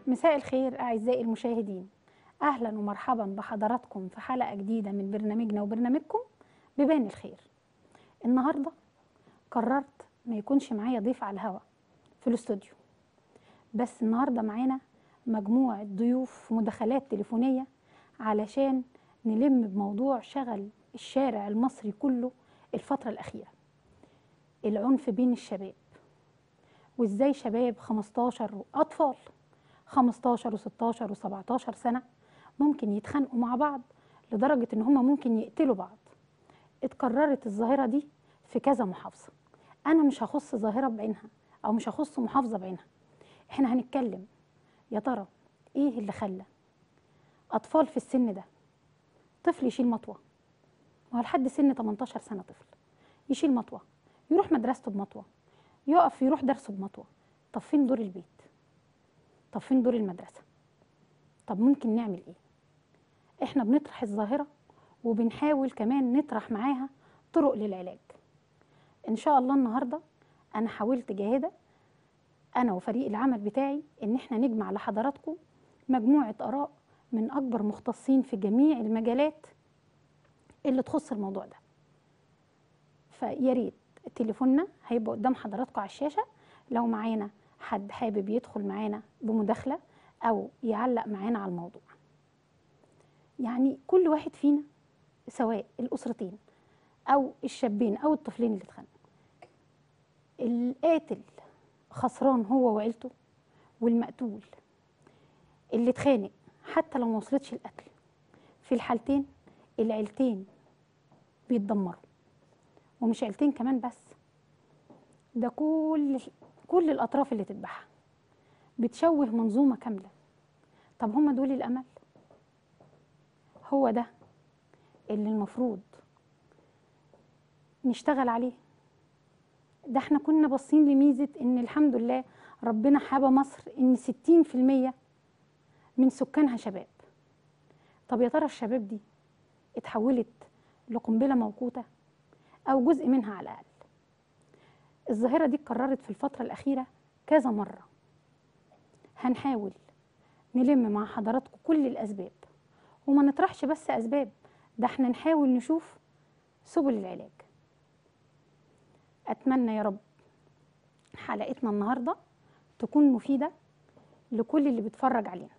مساء الخير أعزائي المشاهدين أهلا ومرحبا بحضراتكم في حلقة جديدة من برنامجنا وبرنامجكم ببان الخير النهاردة قررت ما يكونش معايا ضيف على الهوا في الاستوديو بس النهاردة معانا مجموعة ضيوف في مداخلات تليفونية علشان نلم بموضوع شغل الشارع المصري كله الفترة الأخيرة العنف بين الشباب وازاي شباب 15 وأطفال 15 و16 و17 سنة ممكن يتخانقوا مع بعض لدرجة إن هما ممكن يقتلوا بعض اتكررت الظاهرة دي في كذا محافظة أنا مش هخص ظاهرة بعينها أو مش هخص محافظة بعينها احنا هنتكلم يا ترى ايه اللي خلى أطفال في السن ده طفل يشيل مطوة ما هو لحد سن 18 سنة طفل يشيل مطوة يروح مدرسته بمطوة يقف يروح درسه بمطوة طب فين دور البيت طب فين دور المدرسة طب ممكن نعمل ايه احنا بنطرح الظاهرة وبنحاول كمان نطرح معاها طرق للعلاج ان شاء الله النهاردة انا حاولت جاهدة انا وفريق العمل بتاعي ان احنا نجمع لحضراتكم مجموعة اراء من اكبر مختصين في جميع المجالات اللي تخص الموضوع ده فيا ريت تليفوننا هيبقى قدام حضراتكم على الشاشة لو معانا حد حابب يدخل معانا بمداخلة أو يعلق معانا على الموضوع يعني كل واحد فينا سواء الأسرتين أو الشابين أو الطفلين اللي اتخانقوا القاتل خسران هو وعيلته والمقتول اللي اتخانق حتى لو ما وصلتش القتل في الحالتين العيلتين بيتدمروا ومش عيلتين كمان بس ده كل كل الاطراف اللي تذبحها بتشوه منظومه كامله طب هم دول الامل هو ده اللي المفروض نشتغل عليه ده احنا كنا باصين لميزه ان الحمد لله ربنا حابى مصر ان 60% من سكانها شباب طب يا ترى الشباب دي اتحولت لقنبله موقوته او جزء منها على الاقل الظاهره دي اتكررت في الفتره الاخيره كذا مره هنحاول نلم مع حضراتكم كل الاسباب وما نطرحش بس اسباب ده احنا نحاول نشوف سبل العلاج اتمنى يا رب حلقتنا النهارده تكون مفيده لكل اللي بيتفرج علينا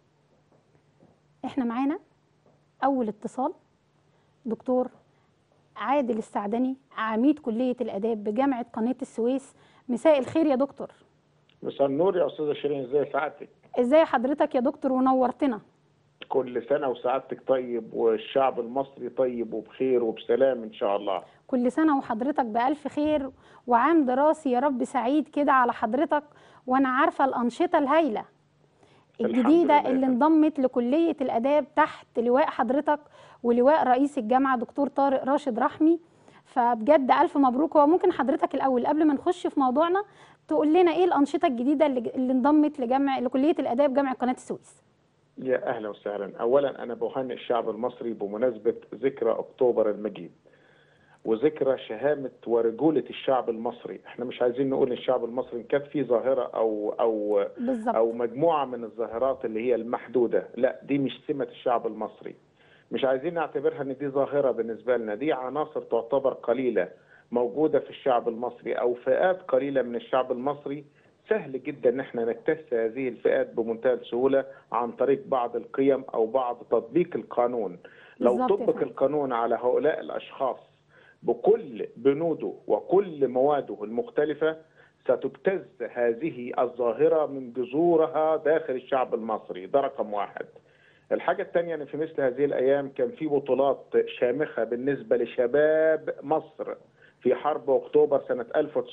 احنا معانا اول اتصال دكتور عادل السعدني عميد كلية الآداب بجامعة قناة السويس مساء الخير يا دكتور مساء النور يا استاذه شيرين ازي سعادتك ازاي حضرتك يا دكتور ونورتنا كل سنه وسعادتك طيب والشعب المصري طيب وبخير وبسلام ان شاء الله كل سنة وحضرتك بألف خير وعام دراسي يا رب سعيد كده على حضرتك وأنا عارفة الأنشطة الهايلة الحمد الجديدة لله. اللي انضمت لكلية الآداب تحت لواء حضرتك ولواء رئيس الجامعة دكتور طارق راشد رحمي فبجد ألف مبروك هو ممكن حضرتك الأول قبل ما نخش في موضوعنا تقول لنا إيه الأنشطة الجديدة اللي, اللي انضمت لجامع لكلية الآداب جامعة قناة السويس يا اهلا وسهلا اولا انا بهنئ الشعب المصري بمناسبه ذكرى اكتوبر المجيد وذكرى شهامه ورجوله الشعب المصري احنا مش عايزين نقول الشعب المصري ان كانت في ظاهره او او بالظبط او مجموعه من الظاهرات اللي هي المحدوده لا دي مش سمه الشعب المصري مش عايزين نعتبرها ان دي ظاهره بالنسبه لنا دي عناصر تعتبر قليله موجوده في الشعب المصري او فئات قليله من الشعب المصري سهل جدا ان احنا نكتسب هذه الفئات بمنتهى السهوله عن طريق بعض القيم او بعض تطبيق القانون لو بالظبط يا طبق فندم. القانون على هؤلاء الاشخاص بكل بنوده وكل مواده المختلفه ستبتز هذه الظاهره من جذورها داخل الشعب المصري ده رقم واحد الحاجة الثانية أن في مثل هذه الأيام كان في بطولات شامخة بالنسبة لشباب مصر في حرب أكتوبر سنة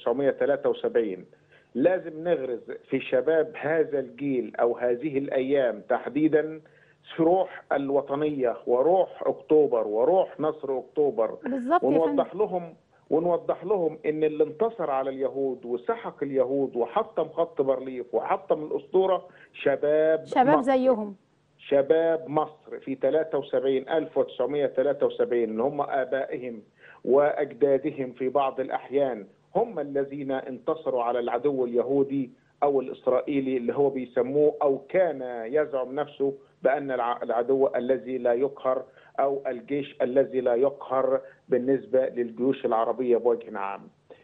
1973 لازم نغرز في شباب هذا الجيل أو هذه الأيام تحديدا روح الوطنية وروح أكتوبر وروح نصر أكتوبر بالظبط يا فندم ونوضح لهم ونوضح لهم ان اللي انتصر على اليهود وسحق اليهود وحطم خط بارليف وحطم الاسطوره شباب شباب مصر. زيهم شباب مصر في 73 1973 اللي هم ابائهم واجدادهم في بعض الاحيان هم الذين انتصروا على العدو اليهودي او الاسرائيلي اللي هو بيسموه او كان يزعم نفسه بان الع- العدو الذي لا يقهر او الجيش الذي لا يقهر بالنسبه للجيوش العربيه بوجه عام.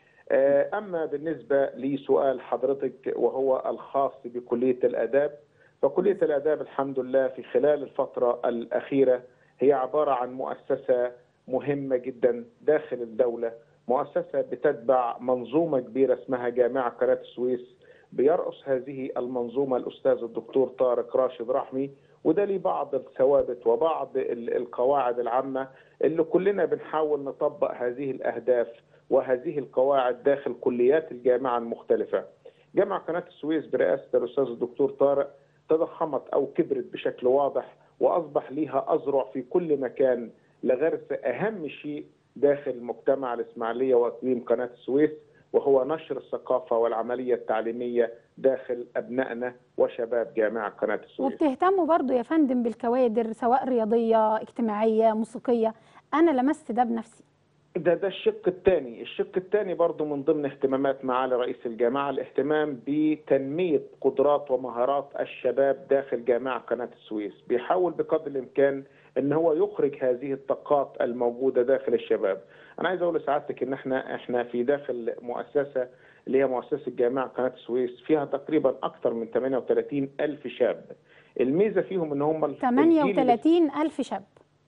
آه، اما بالنسبه لسؤال حضرتك وهو الخاص بكليه الاداب فكليه الاداب الحمد لله في خلال الفتره الاخيره هي عباره عن مؤسسه مهمه جدا داخل الدوله، مؤسسه بتتبع منظومه كبيره اسمها جامعه قناه السويس بيرأس هذه المنظومه الاستاذ الدكتور طارق راشد رحمي وده ليه بعض الثوابت وبعض ال- القواعد العامه اللي كلنا بنحاول نطبق هذه الاهداف وهذه القواعد داخل كليات الجامعه المختلفه. جامعه قناه السويس برئاسه الاستاذ الدكتور طارق تضخمت او كبرت بشكل واضح واصبح ليها اذرع في كل مكان لغرس اهم شيء داخل المجتمع الاسماعيليه واقليم قناه السويس وهو نشر الثقافه والعمليه التعليميه داخل ابنائنا وشباب جامعه قناه السويس. وبتهتموا برضو يا فندم بالكوادر سواء رياضيه اجتماعيه موسيقيه انا لمست ده بنفسي ده ده الشق الثاني، الشق الثاني برضه من ضمن اهتمامات معالي رئيس الجامعه الاهتمام بتنميه قدرات ومهارات الشباب داخل جامعه قناه السويس، بيحاول بقدر الامكان ان هو يخرج هذه الطاقات الموجوده داخل الشباب. انا عايز اقول لسعادتك ان احنا احنا في داخل مؤسسه اللي هي مؤسسه جامعه قناه السويس فيها تقريبا اكثر من 38 الف شاب. الميزه فيهم ان هم الجيل اللي 38 ألف شاب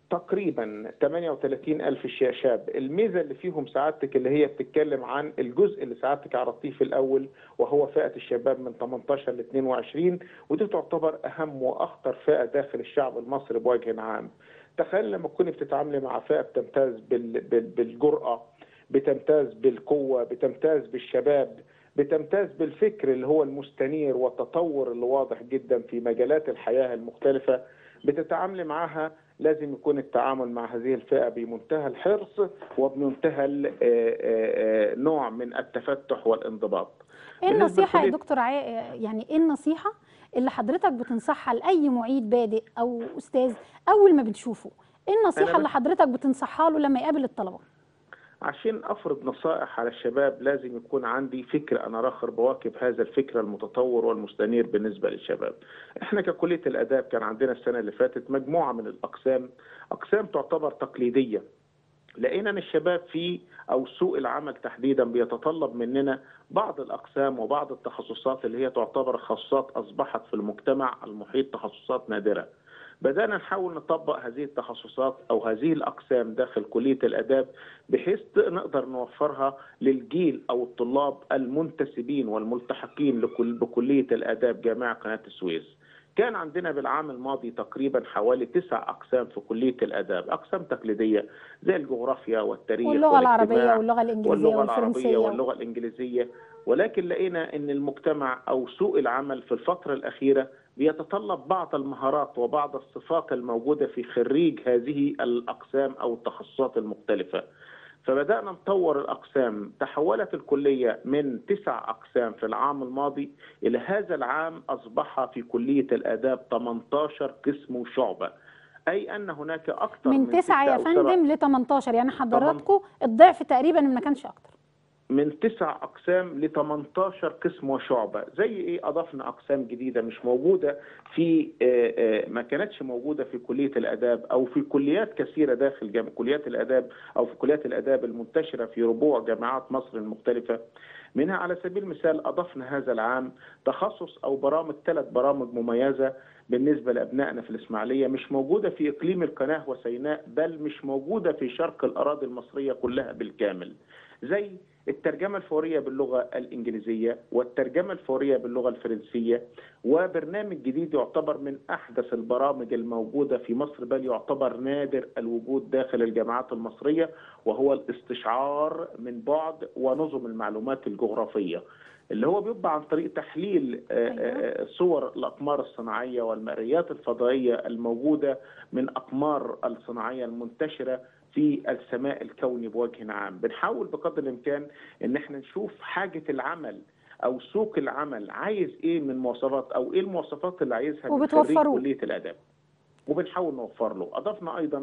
تقريبا 38 ألف شا- شاب الميزة اللي فيهم سعادتك اللي هي بتتكلم عن الجزء اللي سعادتك عرضتيه في الأول وهو فئة الشباب من 18 ل 22 ودي تعتبر أهم وأخطر فئة داخل الشعب المصري بوجه عام تخيل لما تكوني بتتعاملي مع فئة بتمتاز بال- بال- بالجرأة بتمتاز بالقوة بتمتاز بالشباب بتمتاز بالفكر اللي هو المستنير والتطور اللي واضح جدا في مجالات الحياة المختلفة بتتعاملي معها لازم يكون التعامل مع هذه الفئة بمنتهى الحرص وبمنتهى ال- آه، آه، آه، نوع من التفتح والانضباط ايه بالنسبة النصيحه يا لكلية- دكتور عا... يعني ايه النصيحه اللي حضرتك بتنصحها لاي معيد بادئ او استاذ اول ما بتشوفه ايه النصيحه أنا اللي بس- حضرتك بتنصحها له لما يقابل الطلبه عشان افرض نصائح على الشباب لازم يكون عندي فكر انا راخر بواكب هذا الفكر المتطور والمستنير بالنسبه للشباب. احنا ككليه الاداب كان عندنا السنه اللي فاتت مجموعه من الاقسام، اقسام تعتبر تقليديه. لقينا ان الشباب في او سوق العمل تحديدا بيتطلب مننا بعض الاقسام وبعض التخصصات اللي هي تعتبر تخصصات اصبحت في المجتمع المحيط تخصصات نادره. بدأنا نحاول نطبق هذه التخصصات أو هذه الأقسام داخل كلية الآداب بحيث نقدر نوفرها للجيل أو الطلاب المنتسبين والملتحقين لكل بكلية الآداب جامعة قناة السويس. كان عندنا بالعام الماضي تقريبا حوالي تسع أقسام في كلية الآداب، أقسام تقليدية زي الجغرافيا والتاريخ واللغه العربيه والاجتماع واللغه الانجليزيه واللغه العربيه والفرنسيه واللغه الانجليزيه ولكن لقينا ان المجتمع او سوق العمل في الفتره الاخيره بيتطلب بعض المهارات وبعض الصفات الموجوده في خريج هذه الاقسام او التخصصات المختلفه. فبدانا نطور الاقسام، تحولت الكليه من تسع اقسام في العام الماضي الى هذا العام اصبح في كليه الاداب 18 قسم وشعبه. اي ان هناك اكثر من, من تسعة ستة يا أو سبعة- فندم ل 18 يعني حضراتكم الضعف تقريبا ما كانش اكتر من تسع اقسام ل 18 قسم وشعبه، زي ايه اضفنا اقسام جديده مش موجوده في آه، آه، ما كانتش موجوده في كليه الاداب او في كليات كثيره داخل جام... كليات الاداب او في كليات الاداب المنتشره في ربوع جامعات مصر المختلفه. منها على سبيل المثال اضفنا هذا العام تخصص او برامج ثلاث برامج مميزه بالنسبه لابنائنا في الاسماعيليه مش موجوده في اقليم القناه وسيناء بل مش موجوده في شرق الاراضي المصريه كلها بالكامل. زي الترجمة الفورية باللغة الإنجليزية والترجمة الفورية باللغة الفرنسية وبرنامج جديد يعتبر من أحدث البرامج الموجودة في مصر بل يعتبر نادر الوجود داخل الجامعات المصرية وهو الاستشعار من بعد ونظم المعلومات الجغرافية اللي هو بيبقى عن طريق تحليل آه، آه، صور الأقمار الصناعية والمائريات الفضائية الموجودة من أقمار الصناعية المنتشرة في السماء الكوني بوجه عام بنحاول بقدر الامكان ان احنا نشوف حاجه العمل او سوق العمل عايز ايه من مواصفات او ايه المواصفات اللي عايزها من خريج وبتوفروه. كليه الاداب وبنحاول نوفر له اضفنا ايضا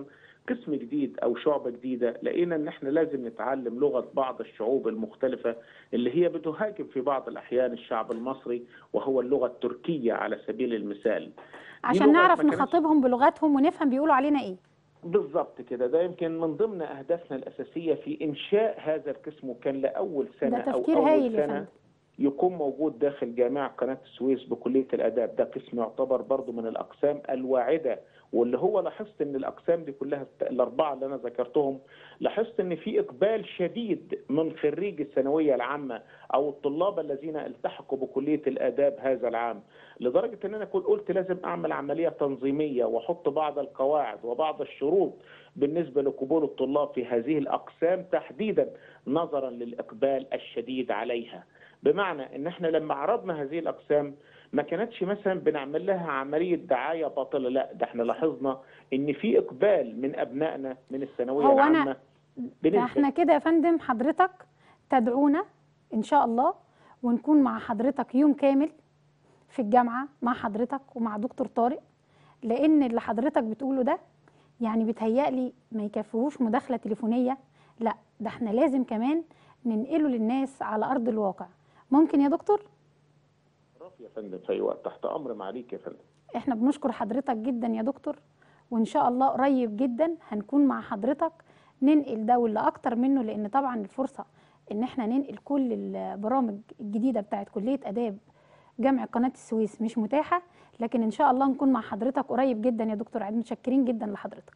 قسم جديد او شعبه جديده لقينا ان احنا لازم نتعلم لغه بعض الشعوب المختلفه اللي هي بتهاجم في بعض الاحيان الشعب المصري وهو اللغه التركيه على سبيل المثال دي عشان لغة نعرف ما كانتش- نخاطبهم بلغتهم ونفهم بيقولوا علينا ايه بالضبط كده ده يمكن من ضمن اهدافنا الاساسيه في انشاء هذا القسم وكان لاول سنه ده او تفكير اول هايل يا سنه فندم يكون موجود داخل جامعة قناة السويس بكلية الآداب ده قسم يعتبر برضو من الأقسام الواعدة واللي هو لاحظت ان الاقسام دي كلها الاربعه اللي انا ذكرتهم لاحظت ان في اقبال شديد من خريج الثانويه العامه او الطلاب الذين التحقوا بكليه الاداب هذا العام لدرجه ان انا كنت قلت لازم اعمل عمليه تنظيميه واحط بعض القواعد وبعض الشروط بالنسبه لقبول الطلاب في هذه الاقسام تحديدا نظرا للاقبال الشديد عليها بمعنى ان احنا لما عرضنا هذه الاقسام ما كانتش مثلا بنعمل لها عمليه دعايه باطله لا ده احنا لاحظنا ان في اقبال من ابنائنا من الثانويه هو أنا- العامه ده بنسبه احنا كده يا فندم حضرتك تدعونا ان شاء الله ونكون مع حضرتك يوم كامل في الجامعه مع حضرتك ومع دكتور طارق لان اللي حضرتك بتقوله ده يعني بيتهيألي ما يكفيهوش مداخله تليفونيه لا ده احنا لازم كمان ننقله للناس على ارض الواقع ممكن يا دكتور شرف يا فندم في اي وقت تحت امر معاليك يا فندم احنا بنشكر حضرتك جدا يا دكتور وان شاء الله قريب جدا هنكون مع حضرتك ننقل ده واللي اكتر منه لان طبعا الفرصه ان احنا ننقل كل البرامج الجديده بتاعت كليه اداب جامع قناه السويس مش متاحه لكن ان شاء الله نكون مع حضرتك قريب جدا يا دكتور عيد متشكرين جدا لحضرتك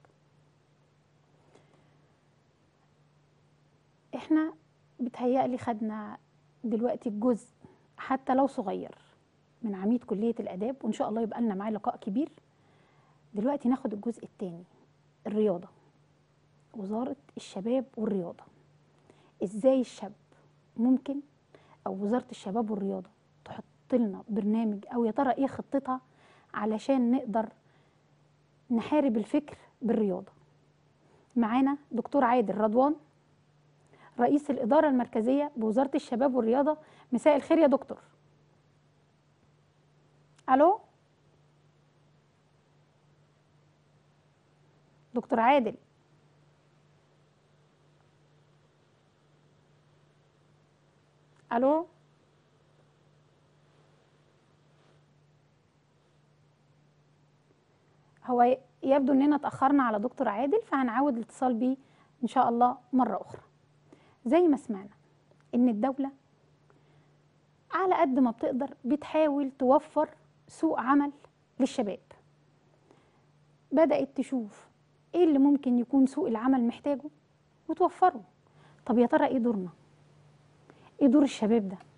احنا بتهيألي خدنا دلوقتي الجزء حتى لو صغير من عميد كلية الآداب وإن شاء الله يبقى لنا معاه لقاء كبير دلوقتي ناخد الجزء الثاني الرياضة وزارة الشباب والرياضة إزاي الشاب ممكن أو وزارة الشباب والرياضة تحط لنا برنامج أو يا ترى إيه خطتها علشان نقدر نحارب الفكر بالرياضة معانا دكتور عادل رضوان رئيس الإدارة المركزية بوزارة الشباب والرياضة مساء الخير يا دكتور الو دكتور عادل الو هو يبدو اننا اتاخرنا على دكتور عادل فهنعاود الاتصال بيه ان شاء الله مره اخرى زي ما سمعنا ان الدوله على قد ما بتقدر بتحاول توفر سوق عمل للشباب بدأت تشوف ايه اللي ممكن يكون سوق العمل محتاجه وتوفره طب يا ترى ايه دورنا ايه دور الشباب ده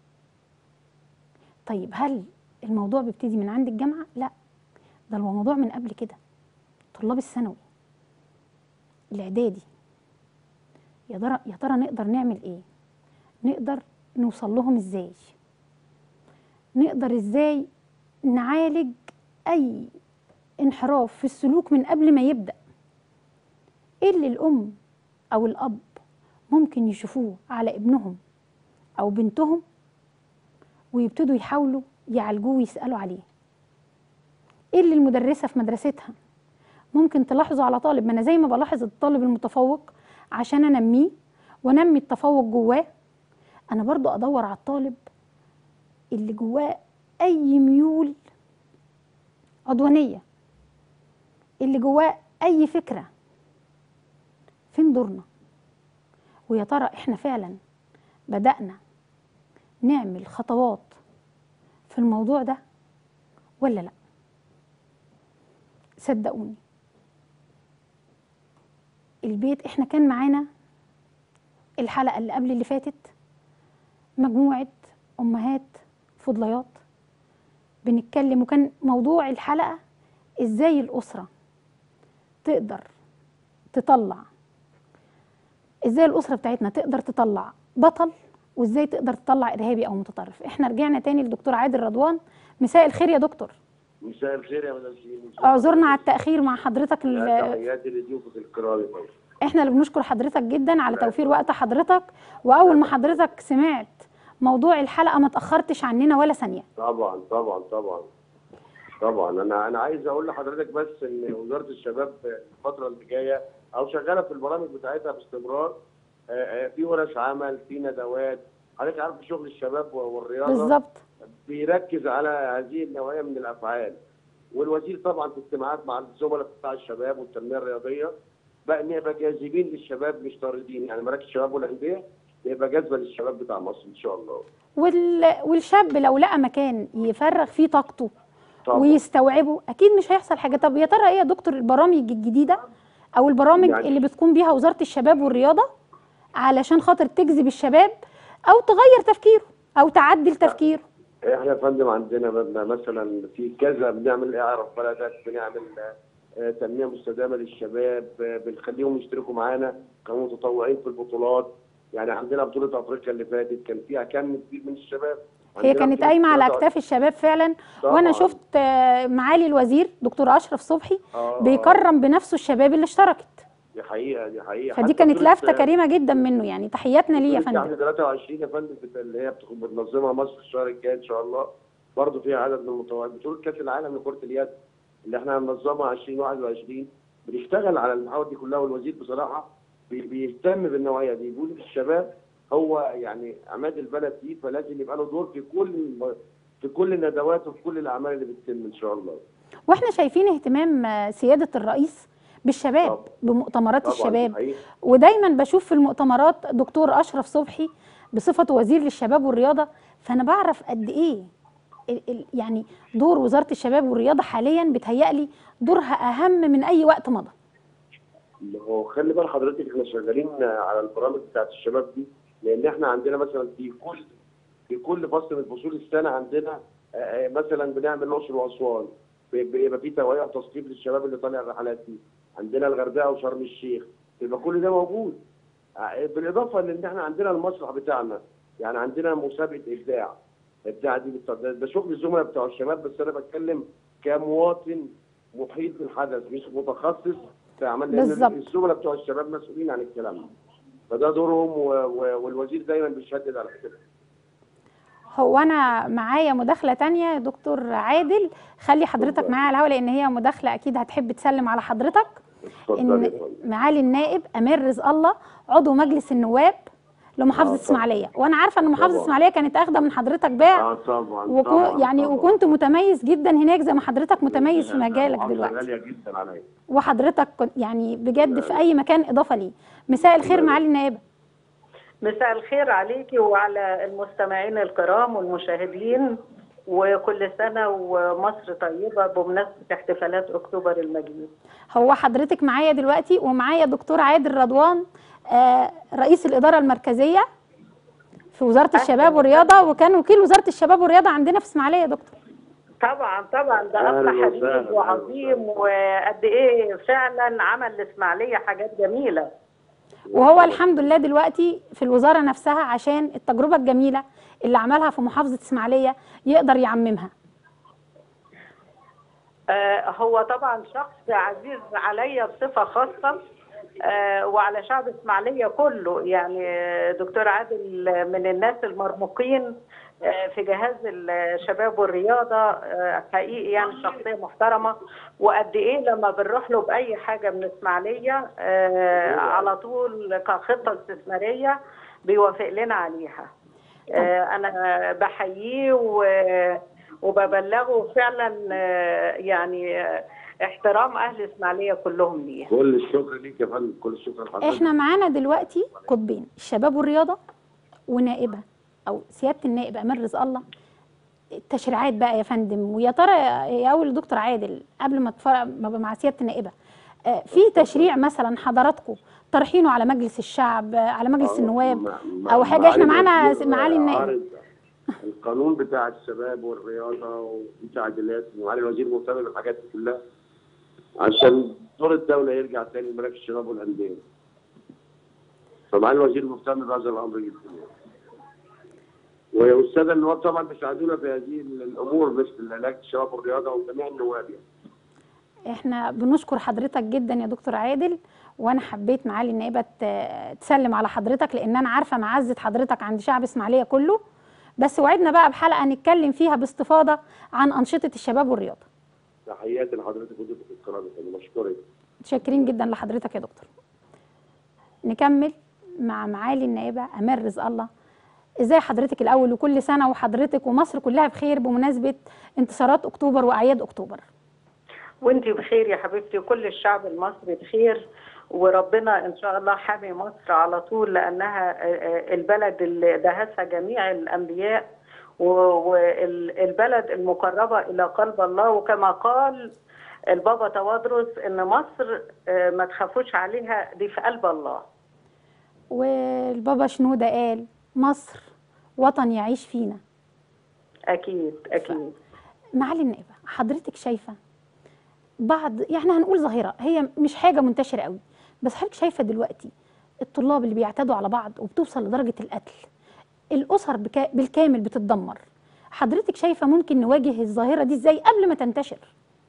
طيب هل الموضوع بيبتدي من عند الجامعة لا ده الموضوع من قبل كده طلاب الثانوي الاعدادي يا ترى يا ترى نقدر نعمل ايه نقدر نوصل لهم ازاي نقدر ازاي نعالج اي انحراف في السلوك من قبل ما يبدا ايه اللي الام او الاب ممكن يشوفوه على ابنهم او بنتهم ويبتدوا يحاولوا يعالجوه ويسالوا عليه ايه اللي المدرسه في مدرستها ممكن تلاحظوا على طالب ما انا زي ما بلاحظ الطالب المتفوق عشان انميه وانمي التفوق جواه انا برضو ادور على الطالب اللي جواه اي ميول عدوانيه اللي جواه اي فكره فين دورنا ويا ترى احنا فعلا بدانا نعمل خطوات في الموضوع ده ولا لا صدقوني البيت احنا كان معانا الحلقه اللي قبل اللي فاتت مجموعه امهات فضليات بنتكلم وكان موضوع الحلقه ازاي الاسره تقدر تطلع ازاي الاسره بتاعتنا تقدر تطلع بطل وازاي تقدر تطلع ارهابي او متطرف احنا رجعنا تاني للدكتور عادل رضوان مساء الخير يا دكتور مساء الخير يا مدام سيدي اعذرنا على التاخير مع حضرتك ال- تحياتي لضيوفك الكرام يا فندم. احنا اللي بنشكر حضرتك جدا على توفير وقت حضرتك واول ما حضرتك سمعت موضوع الحلقه ما تاخرتش عننا ولا ثانيه طبعا طبعا طبعا طبعا انا انا عايز اقول لحضرتك بس ان وزاره الشباب الفتره اللي جايه او شغاله في البرامج بتاعتها باستمرار آه، آه، في ورش عمل في ندوات حضرتك عارف شغل الشباب والرياضه بالظبط بيركز على هذه النوعيه من الافعال والوزير طبعا في اجتماعات مع الزملاء بتاع الشباب والتنميه الرياضيه بقى نبقى جاذبين للشباب مش طاردين يعني مراكز الشباب والانديه يبقى جاذبه للشباب بتاع مصر ان شاء الله وال... والشاب لو لقى مكان يفرغ فيه طاقته طبعا ويستوعبه اكيد مش هيحصل حاجه طب يا ترى ايه يا دكتور البرامج الجديده او البرامج يعني- اللي بتقوم بيها وزاره الشباب والرياضه علشان خاطر تجذب الشباب او تغير تفكيره او تعدل تفكيره احنا يا فندم عندنا مبنى مثلا في كذا بنعمل اعرف بلدك بنعمل آه، تنميه مستدامه للشباب آه، بنخليهم يشتركوا معانا كمتطوعين في البطولات يعني عندنا بطوله افريقيا اللي فاتت كان فيها كم كبير من الشباب هي عندنا كانت بطولة قايمه على 23 اكتاف الشباب فعلا طبعاً. وانا شفت آه، معالي الوزير دكتور اشرف صبحي آه، بيكرم بنفسه الشباب اللي اشتركت دي حقيقه دي حقيقه فدي حتى كانت بطولة- لافته كريمه جدا منه يعني تحياتنا ليه يا بطولة فندم يعني 23 يا فندم بت- اللي هي بتكون بتنظمها مصر الشهر الجاي ان شاء الله برضه فيها عدد من المتطوعين بطوله كاس العالم لكره اليد اللي احنا هننظمها 2021 بنشتغل على المحاور دي كلها والوزير بصراحه بي- بيهتم بالنوعيه دي بيقول الشباب هو يعني عماد البلد دي فلازم يبقى له دور في كل الم- في كل الندوات وفي كل الاعمال اللي بتتم ان شاء الله واحنا شايفين اهتمام آه، سياده الرئيس بالشباب طبعاً. بمؤتمرات طبعا الشباب دي حقيقة. ودايما بشوف في المؤتمرات دكتور اشرف صبحي بصفته وزير للشباب والرياضه فانا بعرف قد ايه ال- ال- يعني دور وزاره الشباب والرياضه حاليا بتهيألي دورها اهم من اي وقت مضى ما هو خلي بال حضرتك احنا شغالين على البرامج بتاعت الشباب دي لان احنا عندنا مثلا في كل في كل فصل من فصول السنه عندنا آه، آه، مثلا بنعمل الاقصر واسوان بي- بيبقى في توعيه وتثقيف للشباب اللي طالع الرحلات دي عندنا الغردقه وشرم الشيخ يبقى كل ده موجود آه، بالاضافه لان احنا عندنا المسرح بتاعنا يعني عندنا مسابقه ابداع ابداع دي بت- ده ده شغل الزملاء بتوع الشباب بس انا بتكلم كمواطن محيط بالحدث مش متخصص في اعمال لان بالظبط. الزملاء بتوع الشباب مسؤولين عن الكلام ده فده دورهم و... و... والوزير دايما بيشدد على كده هو انا معايا مداخله تانية يا دكتور عادل خلي حضرتك اتفضل. معايا على الهوا لان هي مداخله اكيد هتحب تسلم على حضرتك اتفضل يا ان فندم. معالي النائب امير رزق الله عضو مجلس النواب لمحافظه آه، طبعا. اسماعيليه وانا عارفه ان محافظه طبعا. اسماعيليه كانت اخده من حضرتك باع اه طبعا وكو طبعا يعني طبعا. وكنت متميز جدا هناك زي ما حضرتك متميز في مجالك محافظة دلوقتي غاليه جدا عليا وحضرتك كنت يعني بجد في اي مكان اضافه ليه مساء الخير معالي النائبه مساء الخير عليكي وعلى المستمعين الكرام والمشاهدين وكل سنة ومصر طيبة بمناسبة احتفالات أكتوبر المجيد هو حضرتك معايا دلوقتي ومعايا دكتور عادل رضوان آه، رئيس الاداره المركزيه في وزاره الشباب والرياضه وكان وكيل وزاره الشباب والرياضه عندنا في اسماعيليه يا دكتور طبعا طبعا ده أهلا أخ وسهلا، حبيب وعظيم أهلا وقد إيه فعلا عمل الإسماعيلية حاجات جميلة وهو الحمد لله دلوقتي في الوزاره نفسها عشان التجربه الجميله اللي عملها في محافظه اسماعيليه يقدر يعممها آه، هو طبعا شخص عزيز عليا بصفة خاصة آه، وعلى شعب إسماعيلية كله يعني آه، دكتور عادل من الناس المرموقين آه، في جهاز الشباب والرياضة آه، حقيقي يعني شخصية محترمة وقد إيه لما بنروح له بأي حاجة من إسماعيلية آه، على طول كخطة استثمارية بيوافق لنا عليها آه، أنا بحييه و- وببلغه فعلا آه، يعني آه، احترام أهل إسماعيلية كلهم ليه كل الشكر ليك يا فندم كل الشكر لحضرتك احنا معانا دلوقتي قطبين الشباب والرياضه ونائبه او سياده النائب امير رزق الله التشريعات بقى يا فندم ويا ترى يا اول دكتور عادل قبل ما اتفرق ما أبقى مع سياده النائبه آه، في تشريع مثلا حضراتكم طرحينه على مجلس الشعب آه، على مجلس النواب مع- مع- او حاجه احنا معالي معانا الوزير معالي النائب عارض القانون بتاع الشباب والرياضه وفي تعديلات ومعالي الوزير مهتم بالحاجات دي كلها عشان دور الدوله يرجع تاني لمراكز الشباب والانديه فمعالي الوزير مهتم بهذا الامر جدا والساده النواب طبعا بيساعدونا في هذه الامور مثل لجنه الشباب والرياضه وجميع النواب يعني. احنا بنشكر حضرتك جدا يا دكتور عادل وانا حبيت معالي النائبه ت- تسلم على حضرتك لان انا عارفه معزه حضرتك عند شعب اسماعيليه كله بس وعدنا بقى بحلقه نتكلم فيها باستفاضه عن انشطه الشباب والرياضه تحياتي لحضرتك وضيفة القناه انا بشكرك متشكرين جدا لحضرتك يا دكتور نكمل مع معالي النائبه امال رزق الله ازاي حضرتك الاول وكل سنه وحضرتك ومصر كلها بخير بمناسبه انتصارات اكتوبر واعياد اكتوبر وانتي بخير يا حبيبتي وكل الشعب المصري بخير وربنا ان شاء الله حامي مصر على طول لانها آه، آه، البلد اللي دهسها جميع الانبياء والبلد المقربه الى قلب الله وكما قال البابا توادرس ان مصر آه، ما تخافوش عليها دي في قلب الله والبابا شنوده قال مصر وطن يعيش فينا اكيد اكيد معالي النائبه حضرتك شايفه بعض يعني هنقول ظاهره هي مش حاجه منتشره قوي بس حضرتك شايفه دلوقتي الطلاب اللي بيعتدوا على بعض وبتوصل لدرجه القتل الاسر بكا بالكامل بتتدمر حضرتك شايفه ممكن نواجه الظاهره دي ازاي قبل ما تنتشر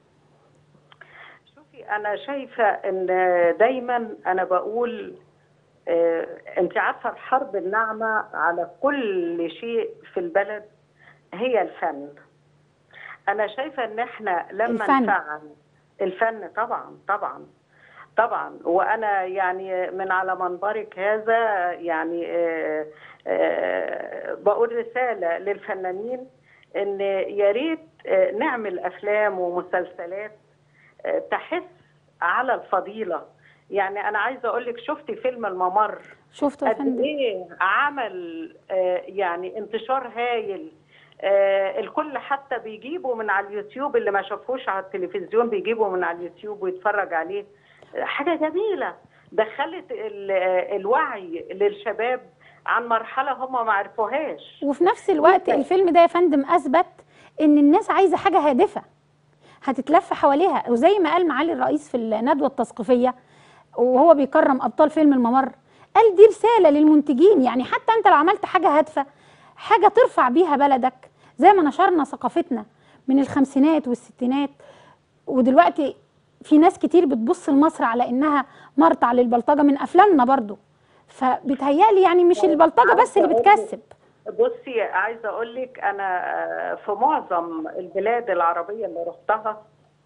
شوفي انا شايفه ان دايما انا بقول آه، انت عارفه الحرب الناعمه على كل شيء في البلد هي الفن انا شايفه ان احنا لما الفن. نفعل الفن طبعا طبعا طبعا وانا يعني من على منبرك هذا يعني آه، آه، بقول رساله للفنانين ان يا ريت آه، نعمل افلام ومسلسلات آه، تحث على الفضيله يعني انا عايزه اقول لك شفتي فيلم الممر شفتوا يا قد فندم ايه عمل آه، يعني انتشار هايل آه، الكل حتى بيجيبوا من على اليوتيوب اللي ما شافوش على التلفزيون بيجيبوا من على اليوتيوب ويتفرج عليه آه، حاجه جميله دخلت ال- آه، الوعي للشباب عن مرحله هم ما عرفوهاش وفي نفس الوقت جداً. الفيلم ده يا فندم اثبت ان الناس عايزه حاجه هادفه هتتلف حواليها وزي ما قال معالي الرئيس في الندوه التثقيفيه وهو بيكرم ابطال فيلم الممر قال دي رساله للمنتجين يعني حتى انت لو عملت حاجه هادفه حاجه ترفع بيها بلدك زي ما نشرنا ثقافتنا من الخمسينات والستينات ودلوقتي في ناس كتير بتبص لمصر على انها مرتع للبلطجه من افلامنا برضو فبتهيألي يعني مش البلطجه بس اللي بتكسب بصي عايزه اقول لك انا آه، في معظم البلاد العربيه اللي رحتها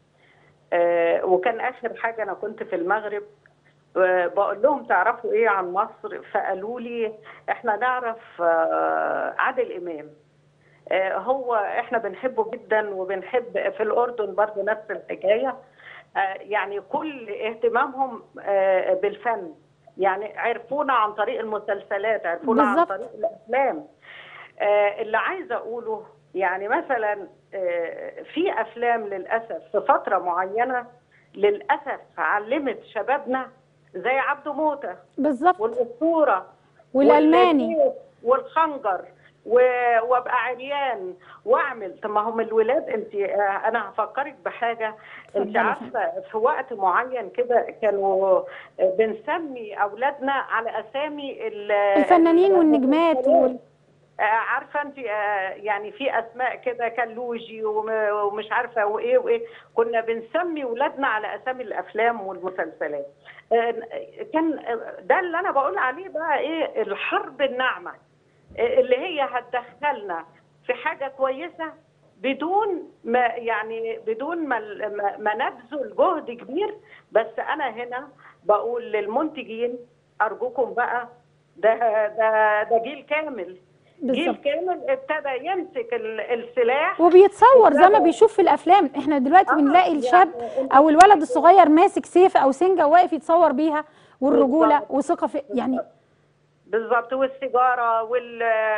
آه، وكان اخر حاجه انا كنت في المغرب آه، بقول لهم تعرفوا ايه عن مصر فقالوا لي احنا نعرف آه، عادل امام آه، هو احنا بنحبه جدا وبنحب في الاردن برضه نفس الحكايه آه، يعني كل اهتمامهم آه، بالفن يعني عرفونا عن طريق المسلسلات عرفونا عن بالظبط. طريق الافلام آه، اللي عايزه اقوله يعني مثلا آه، في افلام للاسف في فتره معينه للاسف علمت شبابنا زي عبده موته بالظبط والاسطوره والالماني والسيف والخنجر و- وابقى عريان واعمل طب ما هم الولاد انت آه، انا هفكرك بحاجه انت اتفضلي. عارفه في وقت معين كده كانوا آه، بنسمي اولادنا على اسامي ال- الفنانين والنجمات وال... آه، عارفه انت آه، يعني في اسماء كده كان لوجي وم- ومش عارفه وايه وايه كنا بنسمي ولادنا على اسامي الافلام والمسلسلات آه، كان آه، ده اللي انا بقول عليه بقى ايه الحرب الناعمه آه، اللي هي هتدخلنا في حاجه كويسه بدون ما يعني بدون ما ما- ما نبذل جهد كبير بس انا هنا بقول للمنتجين ارجوكم بقى ده ده ده جيل كامل جيل بالظبط كامل ابتدى يمسك ال- السلاح وبيتصور زي ما بالظبط. بيشوف في الافلام احنا دلوقتي آه، بنلاقي يعني الشاب أنت- او الولد الصغير ماسك سيف او سنجه واقف يتصور بيها والرجوله بالظبط. وثقه في يعني بالظبط والسيجاره وال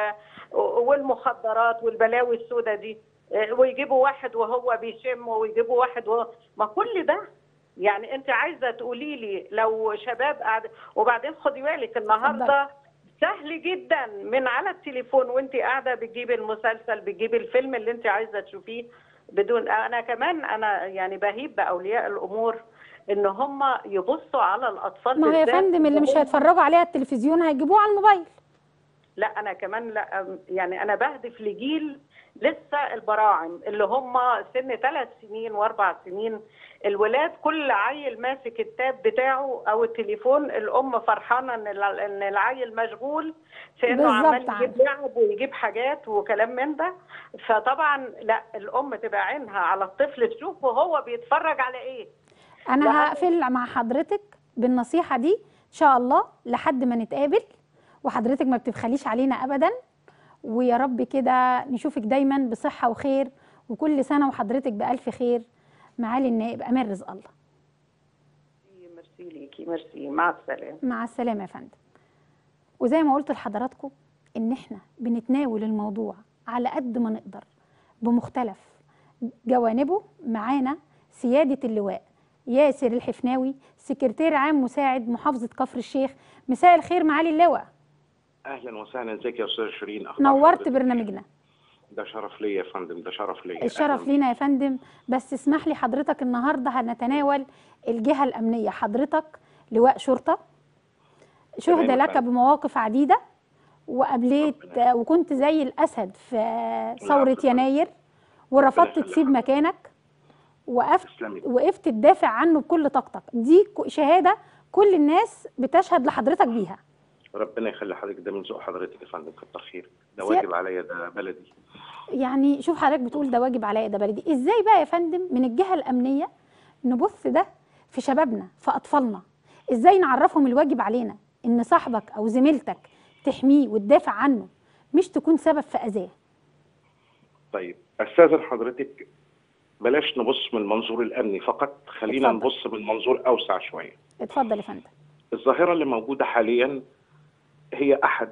والمخدرات والبلاوي السوداء دي ويجيبوا واحد وهو بيشم ويجيبوا واحد وهو ما كل ده يعني انت عايزه تقولي لي لو شباب قاعد وبعدين خدي بالك النهارده سهل جدا من على التليفون وانت قاعده بتجيبي المسلسل بتجيبي الفيلم اللي انت عايزه تشوفيه بدون انا كمان انا يعني بهيب باولياء الامور ان هم يبصوا على الاطفال ما هو يا بالذات فندم اللي مش وهم- هيتفرجوا عليها على التلفزيون هيجيبوه على الموبايل لا انا كمان لا يعني انا بهدف لجيل لسه البراعم اللي هم سن ثلاث سنين واربع سنين الولاد كل عيل ماسك التاب بتاعه او التليفون الام فرحانه ان الع- ان العيل مشغول في انه بالظبط عمال عندك. يجيب لعب ويجيب حاجات وكلام من ده فطبعا لا الام تبقى عينها على الطفل تشوف وهو بيتفرج على ايه انا لأن- هقفل مع حضرتك بالنصيحه دي ان شاء الله لحد ما نتقابل وحضرتك ما بتبخليش علينا ابدا ويا رب كده نشوفك دايما بصحه وخير وكل سنه وحضرتك بالف خير معالي النائب امان رزق الله ميرسي ليكي ميرسي مع السلامه مع السلامه يا فندم وزي ما قلت لحضراتكم ان احنا بنتناول الموضوع على قد ما نقدر بمختلف جوانبه معانا سياده اللواء ياسر الحفناوي سكرتير عام مساعد محافظه كفر الشيخ مساء الخير معالي اللواء اهلا وسهلا ازيك يا استاذ شيرين أخبار نورت حضرتك؟ برنامجنا ده شرف ليا يا فندم ده شرف ليا الشرف أهلاً لينا يا فندم بس اسمح لي حضرتك النهارده هنتناول الجهه الامنيه حضرتك لواء شرطه شهد تمام يا لك فندم. بمواقف عديده وقابلت ربنا وكنت زي الاسد في ثوره يخليك. يناير ورفضت يخليك تسيب حضرتك. مكانك وقفت تسلمي وقفت تدافع عنه بكل طاقتك دي ك- شهاده كل الناس بتشهد لحضرتك بيها ربنا يخلي حضرتك ده من ذوق حضرتك يا فندم كتر خير ده سيادة- واجب عليا ده بلدي يعني شوف حضرتك بتقول ده واجب عليا ده بلدي ازاي بقى يا فندم من الجهه الامنيه نبث ده في شبابنا في اطفالنا ازاي نعرفهم الواجب علينا ان صاحبك او زميلتك تحميه وتدافع عنه مش تكون سبب في اذاه طيب استاذن حضرتك بلاش نبص من المنظور الامني فقط خلينا اتفضل. نبص من منظور اوسع شويه اتفضل يا فندم الظاهره اللي موجوده حاليا هي احد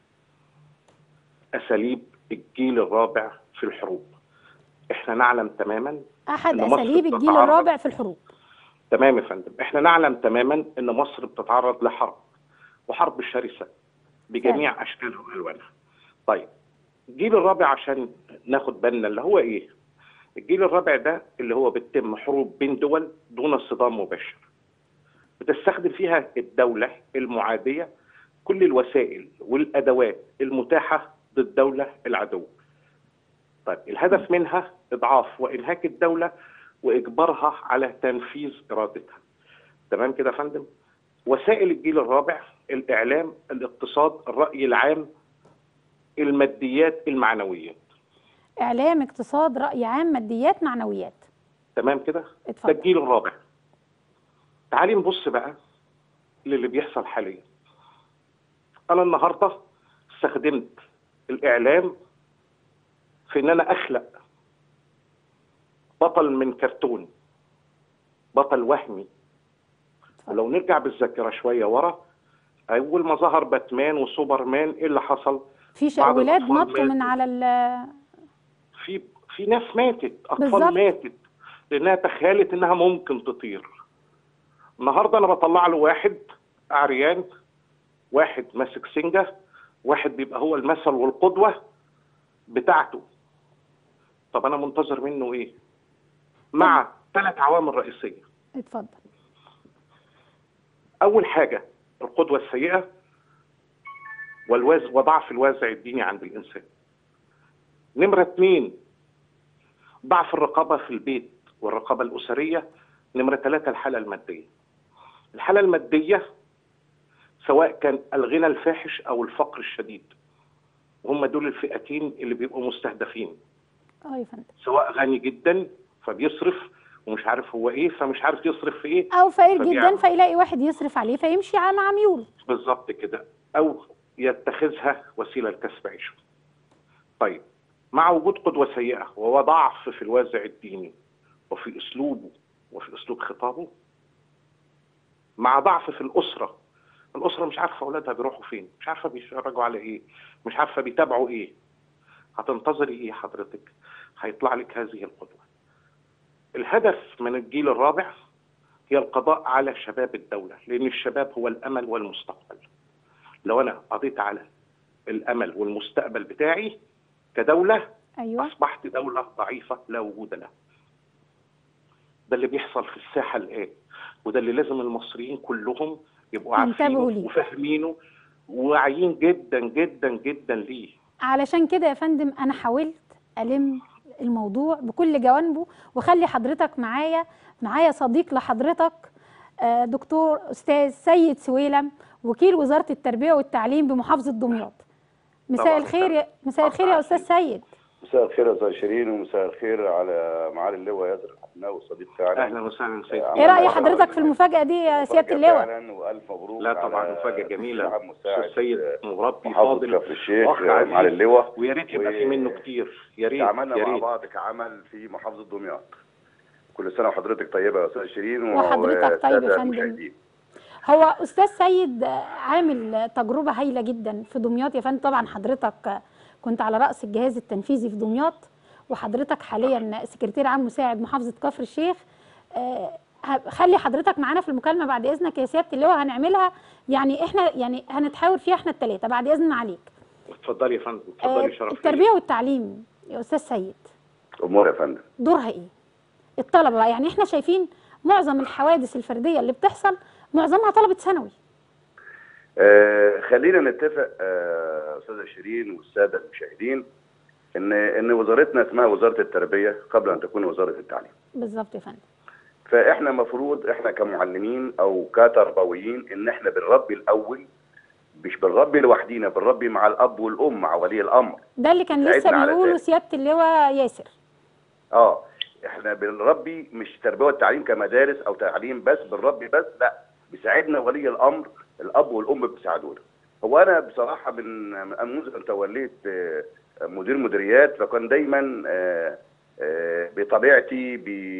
اساليب الجيل الرابع في الحروب احنا نعلم تماما احد إن مصر اساليب الجيل بتتعرض- الرابع في الحروب تمام يا فندم احنا نعلم تماما ان مصر بتتعرض لحرب وحرب شرسه بجميع اشكالها والوانها طيب الجيل الرابع عشان ناخد بالنا اللي هو ايه الجيل الرابع ده اللي هو بتتم حروب بين دول دون صدام مباشر بتستخدم فيها الدولة المعادية كل الوسائل والأدوات المتاحة ضد دولة العدو طيب الهدف منها إضعاف وإنهاك الدولة وإجبارها على تنفيذ إرادتها تمام كده يا فندم وسائل الجيل الرابع الإعلام الاقتصاد الرأي العام الماديات المعنويات اعلام اقتصاد راي عام ماديات معنويات تمام كده ده اتفضل الجيل الرابع تعالي نبص بقى للي بيحصل حاليا انا النهارده استخدمت الاعلام في ان انا اخلق بطل من كرتون بطل وهمي ولو نرجع بالذاكره شويه ورا اول ما ظهر باتمان وسوبرمان ايه اللي حصل في ش- بعض ولاد الأطفال نطوا من ماتوا. على ال- في في ناس ماتت اطفال بالظبط. ماتت لانها تخيلت انها ممكن تطير النهارده انا بطلع له واحد عريان واحد ماسك سنجه واحد بيبقى هو المثل والقدوه بتاعته طب انا منتظر منه ايه مع ثلاث عوامل رئيسيه اتفضل اول حاجه القدوه السيئه والواز وضعف الوازع الديني عند الانسان نمره اثنين ضعف الرقابه في البيت والرقابه الاسريه نمره ثلاثه الحاله الماديه الحاله الماديه سواء كان الغنى الفاحش او الفقر الشديد وهم دول الفئتين اللي بيبقوا مستهدفين اه يا فندم سواء غني جدا فبيصرف ومش عارف هو ايه فمش عارف يصرف في ايه او فقير جدا فبيعمل. فيلاقي واحد يصرف عليه فيمشي ع- مع ميوله بالظبط كده او يتخذها وسيله لكسب عيشه. طيب مع وجود قدوه سيئه وهو ضعف في الوازع الديني وفي اسلوبه وفي اسلوب خطابه مع ضعف في الاسره الاسره مش عارفه اولادها بيروحوا فين مش عارفه بيتفرجوا على ايه مش عارفه بيتابعوا ايه هتنتظري ايه حضرتك هيطلع لك هذه القدوه الهدف من الجيل الرابع هي القضاء على شباب الدولة لأن الشباب هو الأمل والمستقبل لو أنا قضيت على الأمل والمستقبل بتاعي كدولة ايوه أصبحت دولة ضعيفة لا وجود لها ده اللي بيحصل في الساحة الآن وده اللي لازم المصريين كلهم يبقوا ينتبهوا عارفينه ليه. وفاهمينه وواعيين جدا جدا جدا ليه علشان كده يا فندم انا حاولت الم الموضوع بكل جوانبه واخلي حضرتك معايا معايا صديق لحضرتك آه، دكتور استاذ سيد سويلم وكيل وزاره التربيه والتعليم بمحافظه دمياط مساء طبعاً. الخير يا مساء الخير يا استاذ سيد مساء الخير يا استاذ شيرين ومساء الخير على معالي اللواء ياسر الحفناوي والصديق فعلا اهلا وسهلا سيد آه، ايه راي عملنا حضرتك في المفاجاه دي يا سياده مفاجأة اللواء فعلا والف مبروك لا طبعا على مفاجاه جميله الشعب مساعد استاذ سيد مربي محافظ فاضل كفر الشيخ وأخ آه، عزيز. معالي اللواء ويا ريت يبقى و- في منه كتير يا ريت عملنا يا مع ريت بعض كعمل في محافظه دمياط كل سنه وحضرتك طيبه يا استاذ شيرين وحضرتك طيب يا والسادة فندم. المشاهدين. هو استاذ سيد عامل تجربه هايله جدا في دمياط يا فندم طبعا حضرتك كنت على راس الجهاز التنفيذي في دمياط وحضرتك حاليا سكرتير عام مساعد محافظه كفر الشيخ آه، ه- خلي حضرتك معانا في المكالمه بعد اذنك يا سياده اللواء هنعملها يعني احنا يعني هنتحاور فيها احنا الثلاثه بعد اذن معاليك اتفضلي يا فندم آه، اتفضلي شرف لي. التربيه والتعليم يا استاذ سيد امور يا فندم دورها ايه الطلبه بقى يعني احنا شايفين معظم الحوادث الفرديه اللي بتحصل معظمها طلبه ثانوي آه خلينا نتفق آه، استاذه شيرين والساده المشاهدين ان ان وزارتنا اسمها وزاره التربيه قبل ان تكون وزاره التعليم بالظبط يا فندم فاحنا مفروض احنا كمعلمين او كتربويين ان احنا بنربي الاول مش بنربي لوحدينا بنربي مع الاب والام مع ولي الامر ده اللي كان لسه ساعدنا على بيقوله ذلك. سياده اللواء ياسر اه احنا بنربي مش تربيه والتعليم كمدارس او تعليم بس بنربي بس لا بيساعدنا ولي الامر الاب والام بيساعدونا هو انا بصراحه من من منذ ان توليت آه، مدير مديريات فكان دايما آه، آه، بطبيعتي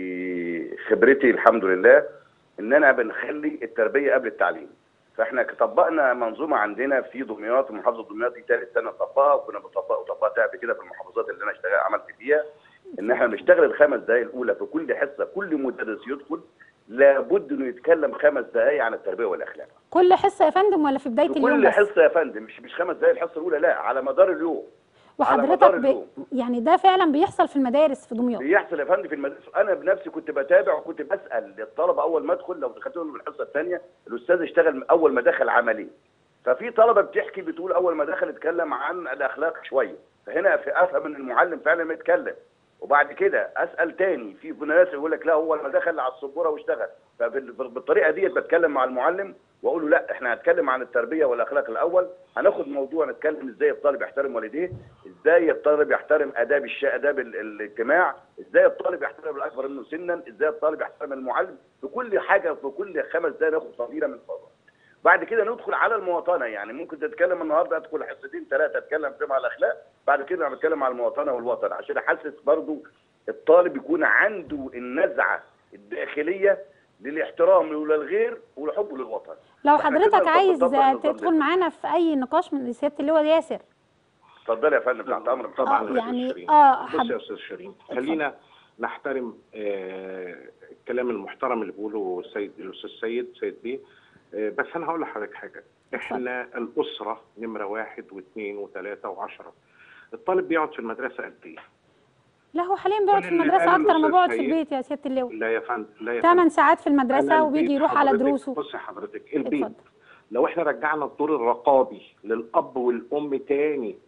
بخبرتي الحمد لله ان انا بنخلي التربيه قبل التعليم فاحنا طبقنا منظومه عندنا في دمياط محافظه دمياط دي ثالث سنه نطبقها وكنا بنطبقها وطبقتها قبل كده في المحافظات اللي انا اشتغل عملت فيها ان احنا بنشتغل الخمس دقائق الاولى في كل حصه كل مدرس يدخل لابد انه يتكلم خمس دقائق عن التربيه والاخلاق كل حصه يا فندم ولا في بدايه في اليوم كل بس حصه يا فندم مش مش خمس دقائق الحصه الاولى لا على مدار اليوم على وحضرتك مدار ب... اليوم. يعني ده فعلا بيحصل في المدارس في دمياط بيحصل يا فندم في المدرسه انا بنفسي كنت بتابع وكنت بسال الطلبه اول ما ادخل لو دخلت لهم الحصه الثانيه الاستاذ اشتغل اول ما دخل عملي ففي طلبه بتحكي بتقول اول ما دخل اتكلم عن الاخلاق شويه فهنا في افهم ان المعلم فعلا ما يتكلم وبعد كده اسال تاني في ناس يقول لك لا هو ما دخل على السبوره واشتغل فبالطريقه ديت بتكلم مع المعلم واقول له لا احنا هنتكلم عن التربيه والاخلاق الاول هناخد موضوع نتكلم ازاي الطالب يحترم والديه ازاي الطالب يحترم اداب الش... اداب ال- الاجتماع ازاي الطالب يحترم الاكبر منه سنا ازاي الطالب يحترم المعلم في كل حاجه في كل خمس دقائق ناخد فضيله من فضل بعد كده ندخل على المواطنه يعني ممكن تتكلم النهارده ادخل حصتين ثلاثه اتكلم فيهم على الاخلاق بعد كده بتكلم على المواطنه والوطن عشان احسس برضو الطالب يكون عنده النزعه الداخليه للاحترام للغير ولحبه للوطن لو إحنا كده حضرتك عايز بنطبق النظام تدخل ده. معانا في اي نقاش من سياده اللواء ياسر اتفضل يا فندم تحت امرك طبعا آه، يا أستاذ يعني- شيرين. آه، بص حب- يا استاذ شيرين خلينا نحترم آه، الكلام المحترم اللي بيقوله السيد الاستاذ سيد سيد بيه آه، بس انا هقول لحضرتك حاجه احنا الاسره نمره واحد واثنين وثلاثه وعشره الطالب بيقعد في المدرسه قد ايه؟ لا هو حاليا بيقعد في كل اللي المدرسه قاله اكتر ما الأستاذ بيقعد في سيد. البيت يا سياده اللواء لا يا فندم لا يا 8 فندم ساعات في أنا المدرسه وبيجي البيت يروح على حضرتك- دروسه بص يا حضرتك البيت اتفضل لو احنا رجعنا الدور الرقابي للاب والام تاني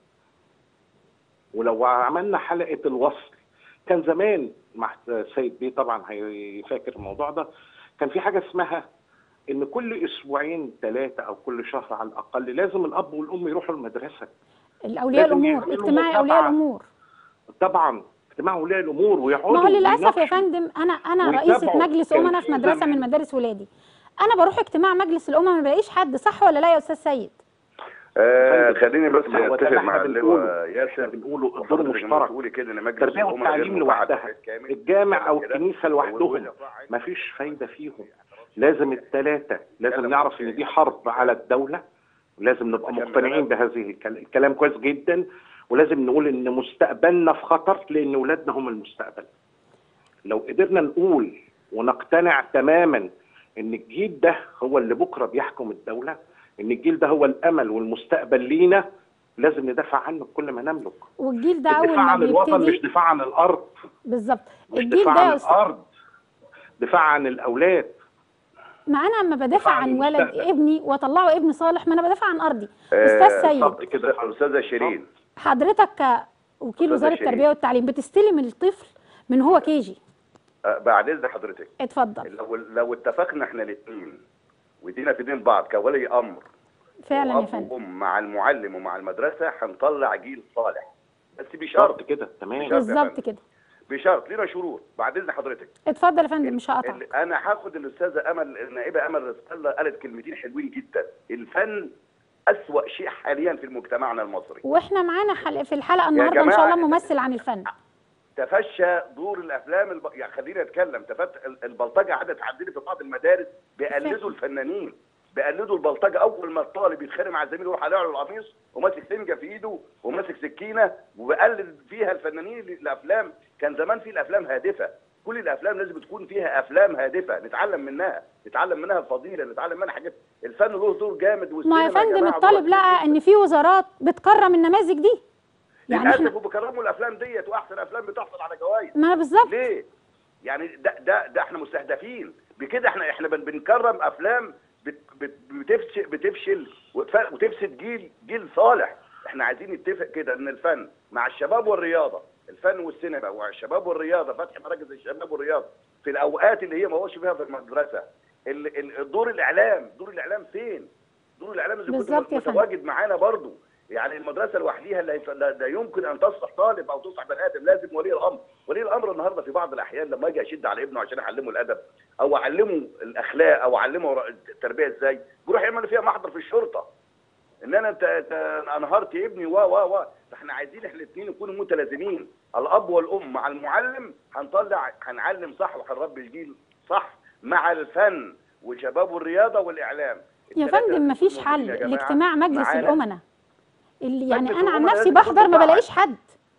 ولو عملنا حلقه الوصل كان زمان مع السيد بيه طبعا هيفاكر الموضوع ده كان في حاجه اسمها ان كل اسبوعين ثلاثه او كل شهر على الاقل لازم الاب والام يروحوا المدرسه الاولياء لازم الامور يعملوا اجتماعي اولياء متابعة. الامور طبعا اجتماع اولياء الامور ويقعدوا ما هو للاسف يا ويناقشوا. فندم انا انا ويتابعوا. رئيسه مجلس كان امنا في في مدرسه زمان. من مدارس ولادي انا بروح اجتماع مجلس الامه ما بلاقيش حد صح ولا لا يا استاذ سيد آه خليني بس ما هو ده اتفق اللي مع احنا اللواء بنقوله. احنا ياسر بنقوله الدور وحضرتك لما مشترك بتقولي كده ان مجلس التربيه الأمة غير والتعليم مفعل لوحدها كامل. الجامع او كده. الكنيسه لوحدهم والوزع مفيش فايده فيهم لازم الثلاثه لازم نعرف ان دي حرب على الدوله ولازم نبقى مقتنعين بهذه الكلام الكلام كويس جدا ولازم نقول ان مستقبلنا في خطر لان اولادنا هم المستقبل لو قدرنا نقول ونقتنع تماما ان الجيل ده هو اللي بكره بيحكم الدوله ان الجيل ده هو الامل والمستقبل لينا لازم ندافع عنه بكل ما نملك والجيل ده اول الدفاع ما عن الوطن مش بيبتدي دفاع عن الارض بالظبط مش الجيل دفاع ده عن يا أستاذ- الارض دفاع عن الاولاد ما انا اما بدافع دفاع عن عن ولد المستقبل. ابني واطلعه ابن صالح ما انا بدافع عن ارضي آه، استاذ سيد بالظبط كده استاذه شيرين حضرتك ك- وكيل أستاذة وزاره شيرين. التربيه والتعليم بتستلم الطفل من هو كيجي آه، بعد اذن حضرتك اتفضل لو لو اتفقنا احنا الاثنين ودينا في دين بعض كولي امر فعلا يا وأب فندم وام مع المعلم ومع المدرسه هنطلع جيل صالح بس شرط بشرط كده تمام بشرط. يا بالظبط فندم. كده بشرط لينا شروط بعد اذن حضرتك اتفضل يا فندم مش هقطعك ال- انا هاخد الاستاذه امل النائبه امل رزق الله قالت كلمتين حلوين جدا الفن اسوا شيء حاليا في مجتمعنا المصري واحنا معانا حلقة في الحلقه النهارده ان شاء جماعة، الله ممثل عن الفن تفشى دور الافلام الب... يعني خليني اتكلم تفت... ال- البلطجه عادت عندنا في بعض المدارس بيقلدوا الفنانين بيقلدوا البلطجه اول ما الطالب يتخانق مع زميله يروح عليه له القميص وماسك سنجه في ايده وماسك سكينه وبيقلد فيها الفنانين ال- الافلام كان زمان في الافلام هادفه كل الافلام لازم تكون فيها افلام هادفه نتعلم منها نتعلم منها الفضيله نتعلم منها حاجات الفن له دور جامد ما يا والسينما فندم جماعة الطالب دور لقى ان في وزارات بتكرم النماذج دي يعني للاسف احنا وبيكرموا الافلام ديت واحسن افلام بتحصل على جوائز ما بالظبط ليه؟ يعني ده ده ده احنا مستهدفين بكده احنا احنا بن- بنكرم افلام بت بت بتفشل بتفشل وتف- وتفسد جيل جيل صالح احنا عايزين نتفق كده ان الفن مع الشباب والرياضه الفن والسينما والشباب والرياضه فتح مراكز الشباب والرياضه في الاوقات اللي هي ما هوش فيها في المدرسه ال- ال- دور الاعلام دور الاعلام فين؟ دور الاعلام اذا كنت بالظبط يا فندم. متواجد معانا برضو يعني المدرسه لوحديها لا, يف- لا, لا يمكن ان تصلح طالب او تصلح بني ادم لازم ولي الامر ولي الامر النهارده في بعض الاحيان لما اجي اشد على ابنه عشان اعلمه الادب او اعلمه الاخلاق او اعلمه ر- التربيه ازاي بيروح يعمل فيها محضر في الشرطه ان انا انت أنت انهرت ابني و و و فاحنا عايزين احنا الاثنين نكونوا متلازمين الاب والام مع المعلم هنطلع هنعلم صح وهنربي الجيل صح مع الفن والشباب والرياضه والاعلام يا الثلاثة فندم لازم مفيش يكونوا موجودين حل يا جماعة الاجتماع مجلس معانا. الامناء اللي يعني مجلس انا عن الأمناء نفسي لازم بحضر يكون ما طبعاً. بلاقيش حد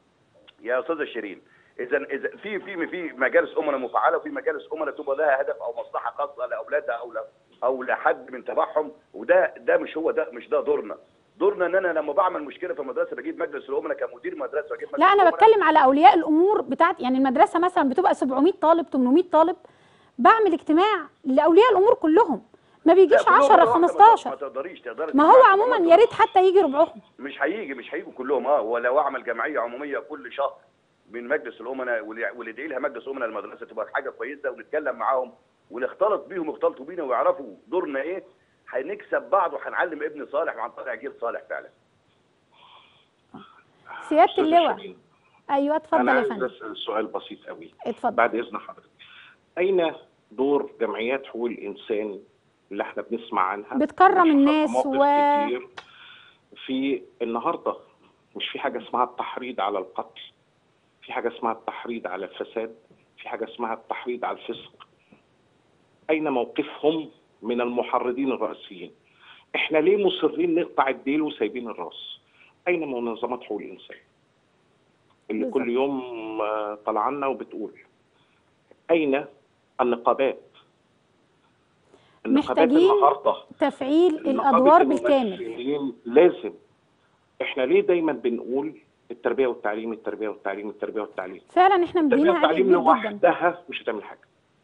يا استاذه شيرين اذا اذا في في في مجالس امنا مفعله وفي مجالس امنا تبقى لها هدف او مصلحه خاصه لاولادها او لا او لحد من تبعهم وده ده مش هو ده مش ده دورنا دورنا ان انا لما بعمل مشكله في المدرسه بجيب مجلس الامنا كمدير مدرسه واجيب مجلس لا انا الأمناء. بتكلم على اولياء الامور بتاعت يعني المدرسه مثلا بتبقى 700 طالب 800 طالب بعمل اجتماع لاولياء الامور كلهم ما لا، بيجيش كلهم 10 مرة واحدة ما 15 تقدريش تقدري ما هو تجمعي عموما كلهم. يا ريت حتى يجي ربعهم مش هيجي مش هيجوا كلهم اه ولو اعمل جمعيه عموميه كل شهر من مجلس الامناء واللي واللي يدعي لها مجلس امناء المدرسه تبقى حاجه كويسه ونتكلم معاهم ونختلط بيهم يختلطوا بينا ويعرفوا دورنا ايه هنكسب بعض وهنعلم ابن صالح وهنطلع جيل صالح فعلا سياده أستاذة اللواء شيرين، ايوه اتفضل انا يا عايز فندم اسال سؤال بسيط قوي اتفضل بعد اذن حضرتك اين دور جمعيات حقوق الانسان اللي احنا بنسمع عنها بتكرم وبنشوفها في الناس مواقف و- كتير في النهارده مش في حاجه اسمها التحريض على القتل في حاجه اسمها التحريض على الفساد في حاجه اسمها التحريض على الفسق اين موقفهم من المحرضين الرئيسيين احنا ليه مصرين نقطع الديل وسايبين الراس اين منظمات حقوق الانسان اللي بالظبط. كل يوم آه، طلعنا وبتقول اين النقابات النقابات محتاجين النهارده تفعيل نقابة الادوار بالكامل الممثلين لازم احنا ليه دايما بنقول التربيه والتعليم التربيه والتعليم التربيه والتعليم فعلا احنا التربيه مدينين عليه والتعليم كبير جدا لوحدها مش هتعمل حاجه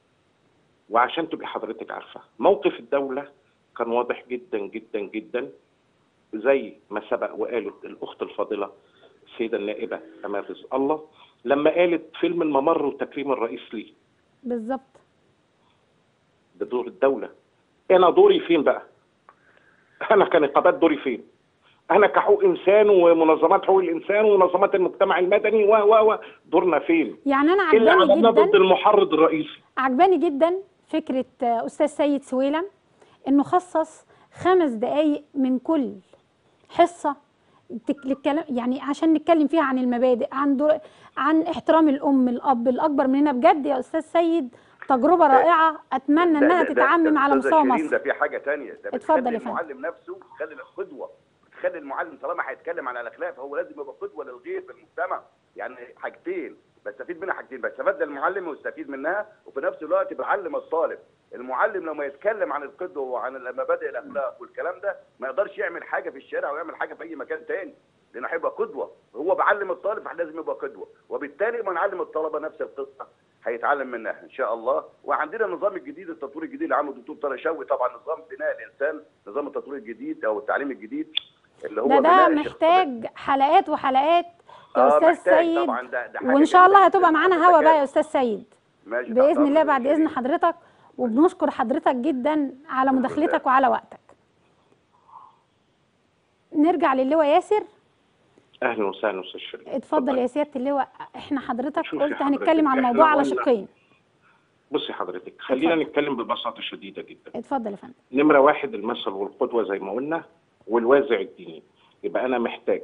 وعشان تبقي حضرتك عارفه موقف الدوله كان واضح جدا جدا جدا زي ما سبق وقالت الاخت الفاضله السيده النائبه امال رزق الله لما قالت فيلم الممر وتكريم الرئيس ليه بالظبط ده دور الدولة أنا دوري فين بقى؟ أنا كنقابات دوري فين؟ أنا كحقوق إنسان ومنظمات حقوق الإنسان ومنظمات المجتمع المدني و و و دورنا فين؟ يعني انا إيه اللي عجباني عملنا ضد جدا المحرض الرئيسي؟ عجباني جدا فكره آه، استاذ سيد سويلم انه خصص خمس دقائق من كل حصه تك- للكلام يعني عشان نتكلم فيها عن المبادئ عن دور عن احترام الام الاب الاكبر مننا بجد يا استاذ سيد تجربه رائعه اتمنى ده- انها ده- ده- تتعمم ده على أستاذة مستوى شيرين مصر ده في حاجه تانية ده اتفضل بتخلي يا فندم. المعلم نفسه بتخلي القدوه بتخلي المعلم طالما هيتكلم على الاخلاق فهو لازم يبقى قدوه للغير في المجتمع يعني حاجتين بستفيد منها حاجتين بستفاد المعلم ويستفيد منها وفي نفس الوقت بعلم الطالب المعلم لما يتكلم عن القدوه وعن مبادئ الاخلاق والكلام ده ما يقدرش يعمل حاجه في الشارع ويعمل حاجه في اي مكان تاني لانه هيبقى قدوه هو بعلم الطالب لازم يبقى قدوه وبالتالي ما نعلم الطلبه نفس القصه هيتعلم منها ان شاء الله وعندنا النظام الجديد التطوير الجديد اللي عامله الدكتور طارق شوقي طبعا نظام بناء الانسان نظام التطوير الجديد او التعليم الجديد اللي هو ده ده بناء الشخصية. محتاج حلقات وحلقات يا آه، استاذ محتاج سيد طبعا ده- ده حاجة وان شاء الله جميلة هتبقى جداً. معانا هوا بقى يا استاذ سيد ماشي تحت باذن الله أمرك بعد يا اذن شيرين. حضرتك وبنشكر حضرتك جدا على مداخلتك وعلى وقتك نرجع للواء ياسر اهلا وسهلا استاذ شريف اتفضل يا سياده اللواء احنا حضرتك شوفي قلت حضرتك، هنتكلم عن إحنا الموضوع على قلنا- شقين بصي حضرتك خلينا اتفضل. نتكلم ببساطه شديده جدا اتفضل يا فندم نمره واحد المثل والقدوه زي ما قلنا والوازع الديني يبقى انا محتاج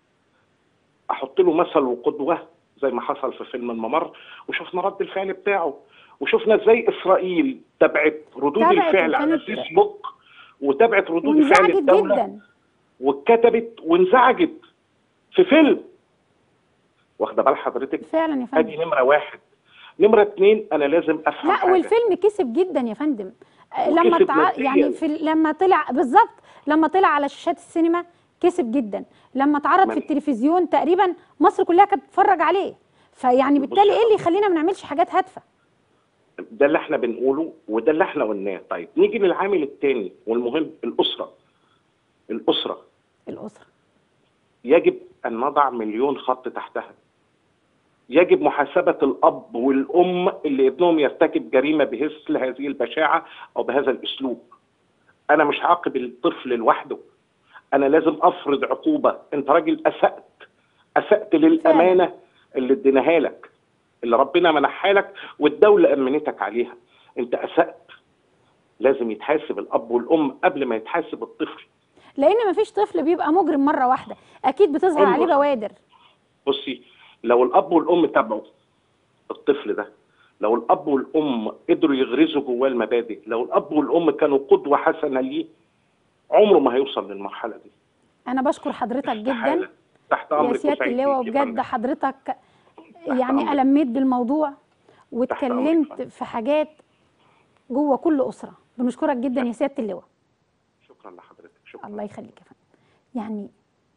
احط له مثل وقدوه زي ما حصل في فيلم الممر وشفنا رد الفعل بتاعه وشفنا ازاي اسرائيل تابعت ردود تابعت الفعل على وكانت- الفيسبوك وتابعت ردود فعل وانزعجت الدوله جدا واتكتبت وانزعجت في فيلم واخده بال حضرتك فعلا يا ادي فندم نمره واحد نمره اتنين انا لازم افهم لا حاجة. والفيلم كسب جدا يا فندم آه، لما وكسب تع... مادياً. يعني في لما طلع بالظبط لما طلع على شاشات السينما كسب جدا لما اتعرض في من- التلفزيون تقريبا مصر كلها كانت بتتفرج عليه فيعني بالتالي بص- ايه اللي يخلينا ما نعملش حاجات هادفه ده اللي احنا بنقوله وده اللي احنا قلناه طيب نيجي للعامل الثاني والمهم الاسره الاسره الاسره يجب ان نضع مليون خط تحتها يجب محاسبه الاب والام اللي ابنهم يرتكب جريمه بمثل هذه البشاعه او بهذا الاسلوب انا مش هعاقب الطفل لوحده انا لازم افرض عقوبه انت راجل اسات اسات للامانه اللي اديناها لك اللي ربنا منحها لك والدوله امنتك عليها انت اسات لازم يتحاسب الاب والام قبل ما يتحاسب الطفل لان ما فيش طفل بيبقى مجرم مره واحده اكيد بتظهر عمره. عليه بوادر بصي لو الاب والام تابعوا الطفل ده لو الاب والام قدروا يغرزوا جواه المبادئ لو الاب والام كانوا قدوه حسنه ليه عمره ما هيوصل للمرحله دي انا بشكر حضرتك جدا استحالة. تحت يا امرك سياده وسعيد اللواء بيك يا وبجد فندم. حضرتك يعني أمرك. ألميت بالموضوع أمرك واتكلمت فندم. في حاجات جوه كل أسرة بنشكرك جدا يا سيادة اللواء شكرا لحضرتك شكرا الله يخليك يا فندم يعني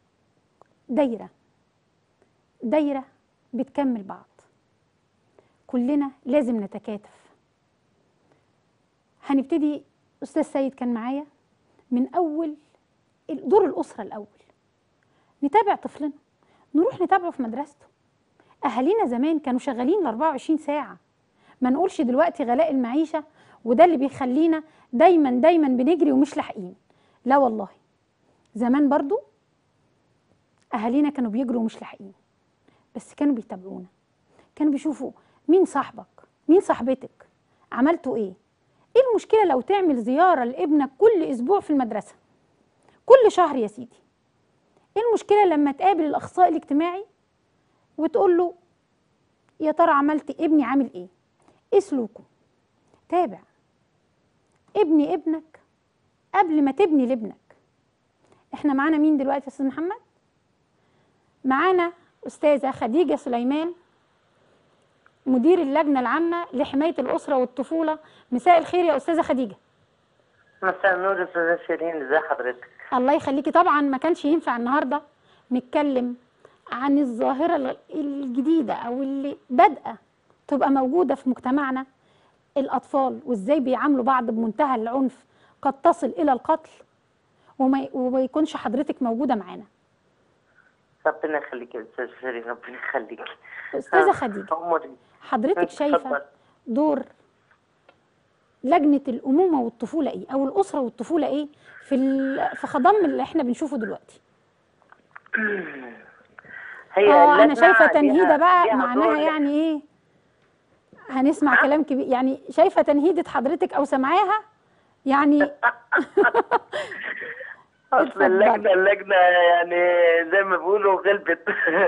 دايرة دايرة بتكمل بعض كلنا لازم نتكاتف هنبتدي أستاذ سيد كان معايا من أول دور الأسرة الأول نتابع طفلنا نروح نتابعه في مدرسته أهالينا زمان كانوا شغالين ال 24 ساعة ما نقولش دلوقتي غلاء المعيشة وده اللي بيخلينا دايما دايما بنجري ومش لاحقين لا والله زمان برضو أهالينا كانوا بيجروا ومش لاحقين بس كانوا بيتابعونا كانوا بيشوفوا مين صاحبك مين صاحبتك عملتوا ايه ايه المشكلة لو تعمل زيارة لابنك كل اسبوع في المدرسة كل شهر يا سيدي ايه المشكلة لما تقابل الاخصائي الاجتماعي وتقول له يا ترى عملت ابني عامل ايه ايه سلوكه تابع ابني ابنك قبل ما تبني لابنك احنا معانا مين دلوقتي يا استاذ محمد معانا استاذه خديجه سليمان مدير اللجنه العامه لحمايه الاسره والطفوله مساء الخير يا استاذه خديجه مساء النور استاذه شيرين ازي حضرتك الله يخليكي طبعا ما كانش ينفع النهارده نتكلم عن الظاهره ال- الجديده او اللي بادئه تبقى موجوده في مجتمعنا الاطفال وازاي بيعاملوا بعض بمنتهى العنف قد تصل الى القتل وما وما يكونش حضرتك موجوده معانا ربنا يخليك يا استاذه شيرين ربنا يخليك استاذه خديجه عمري حضرتك اتفضل. شايفه دور لجنه الامومه والطفوله ايه او الاسره والطفوله ايه في ال- في خضم اللي احنا بنشوفه دلوقتي هي اه انا اللجنة شايفه ليها- تنهيده بقى ليها معناها دور. يعني ايه هنسمع كلام كبير يعني شايفه تنهيده حضرتك او سامعاها يعني اصل اتفضلي. اللجنه اللجنه يعني زي ما بيقولوا غلبت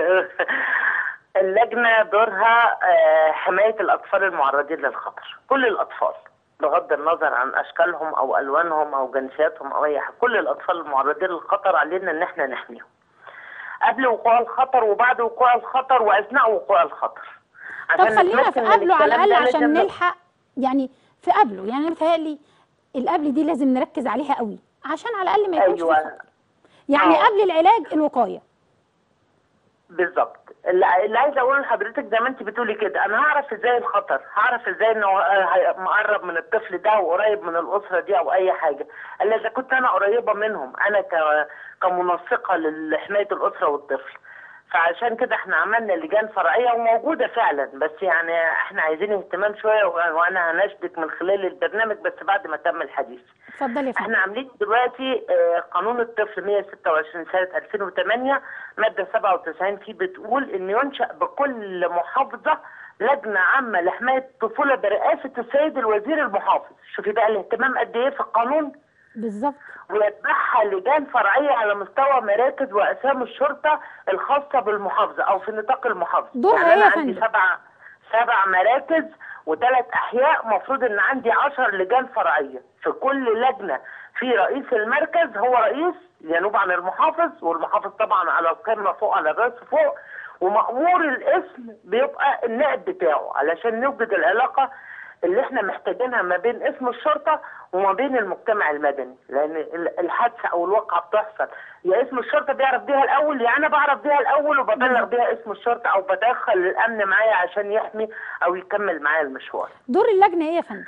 اللجنه دورها آه، حمايه الاطفال المعرضين للخطر كل الاطفال بغض النظر عن اشكالهم او الوانهم او جنسياتهم او اي حاجه كل الاطفال المعرضين للخطر علينا ان احنا نحميهم قبل وقوع الخطر وبعد وقوع الخطر واثناء وقوع الخطر طب عشان خلينا نتمكن في من قبله على الكلام الاقل ده عشان لازم نلحق يعني في قبله يعني انا بتهيألي القبل دي لازم نركز عليها قوي عشان على الاقل ما يكونش في أيوة. خطر يعني آه. قبل العلاج الوقايه بالظبط اللي اللي عايزه اقوله لحضرتك زي ما انت بتقولي كده انا هعرف ازاي الخطر هعرف ازاي انه هي- مقرب من الطفل ده وقريب من الاسره دي او اي حاجه الا اذا كنت انا قريبه منهم انا ك كمنسقه لحمايه الاسره والطفل فعشان كده احنا عملنا لجان فرعيه وموجوده فعلا بس يعني احنا عايزين اهتمام شويه و- وانا هناشدك من خلال البرنامج بس بعد ما تم الحديث اتفضلي يا فندم احنا عاملين دلوقتي آه، قانون الطفل 126 سنه 2008 ماده 97 فيه بتقول ان ينشا بكل محافظه لجنه عامه لحمايه الطفوله برئاسه السيد الوزير المحافظ شوفي بقى الاهتمام قد ايه في القانون بالظبط ويتبعها لجان فرعيه على مستوى مراكز واقسام الشرطه الخاصه بالمحافظه او في نطاق المحافظه دورها يعني إيه انا يا عندي فندم؟ سبع سبع مراكز وثلاث احياء مفروض ان عندي عشر لجان فرعيه في كل لجنه في رئيس المركز هو رئيس ينوب عن المحافظ والمحافظ طبعا على القمه فوق على الراس فوق ومأمور الاسم بيبقى النائب بتاعه علشان نوجد العلاقه اللي احنا محتاجينها ما بين اسم الشرطه وما بين المجتمع المدني لان ال- الحادثه او الواقعه بتحصل يا اسم الشرطه بيعرف بيها الاول يا انا بعرف بيها الاول وببلغ بيها اسم الشرطه او بدخل الامن معايا عشان يحمي او يكمل معايا المشوار دور اللجنه ايه يا فندم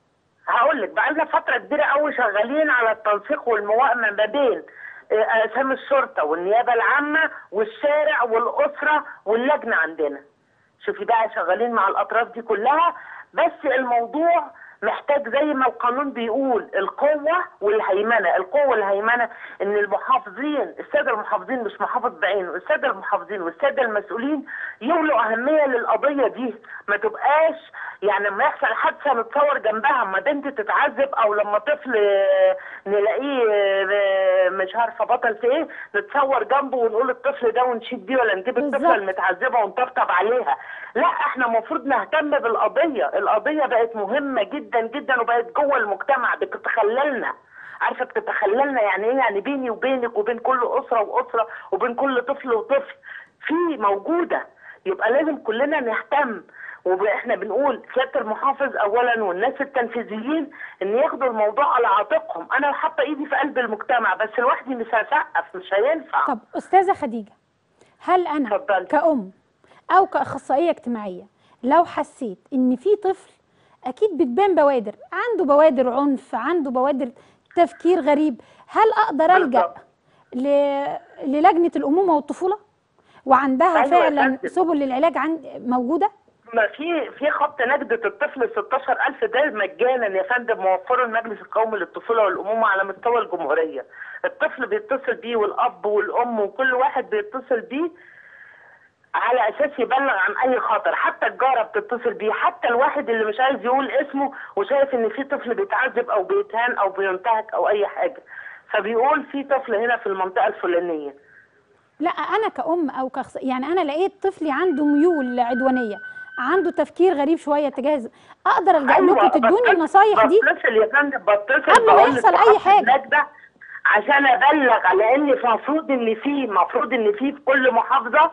هقول لك بقالنا فتره كبيره قوي شغالين على التنسيق والموائمه ما بين آه، اقسام الشرطه والنيابه العامه والشارع والاسره واللجنه عندنا شوفي بقى شغالين مع الاطراف دي كلها بس الموضوع محتاج زي ما القانون بيقول القوة والهيمنة القوة والهيمنة ان المحافظين السادة المحافظين مش محافظ بعينه السادة المحافظين والسادة المسؤولين يولوا اهمية للقضية دي ما تبقاش يعني لما يحصل حادثة نتصور جنبها اما بنت تتعذب او لما طفل آه، نلاقيه آه، مش عارفة بطل في ايه نتصور جنبه ونقول الطفل ده ونشيد بيه ولا نجيب الطفلة بالظبط. المتعذبة ونطبطب عليها لا احنا المفروض نهتم بالقضية القضية بقت مهمة جدا جدا وبقت جوه المجتمع بتتخللنا عارفة بتتخللنا يعني ايه يعني بيني وبينك وبين كل أسرة وأسرة وبين كل طفل وطفل في موجودة يبقى لازم كلنا نهتم واحنا بنقول سياده المحافظ اولا والناس التنفيذيين ان ياخدوا الموضوع على عاتقهم انا حاطه ايدي في قلب المجتمع بس لوحدي مش هسقف مش هينفع طب استاذه خديجه هل انا اتفضلي. كأم او كاخصائيه اجتماعيه لو حسيت ان في طفل اكيد بتبان بوادر عنده بوادر عنف عنده بوادر تفكير غريب هل اقدر الجا بالظبط. ل... للجنه الامومه والطفوله وعندها أيوة يا فعلا فندم. سبل للعلاج عن... موجوده ما في في خط نجدة الطفل 16000 ده مجانا يا فندم موفره المجلس القومي للطفولة والأمومة على مستوى الجمهورية. الطفل بيتصل بيه والأب والأم وكل واحد بيتصل بيه على أساس يبلغ عن أي خطر، حتى الجارة بتتصل بيه، حتى الواحد اللي مش عايز يقول اسمه وشايف إن في طفل بيتعذب أو بيتهان أو بينتهك أو أي حاجة. فبيقول في طفل هنا في المنطقة الفلانية. لا انا كأم او كخص... يعني انا لقيت طفلي عنده ميول عدوانيه عنده تفكير غريب شويه تجاه الز- اقدر الجا لكم تدوني بتصل- النصايح دي بتصل يا فندم بتصل قبل ما بقول يحصل لك أي بحط حاجة. النجدة عشان ابلغ على ان المفروض ان في المفروض ان في في كل محافظه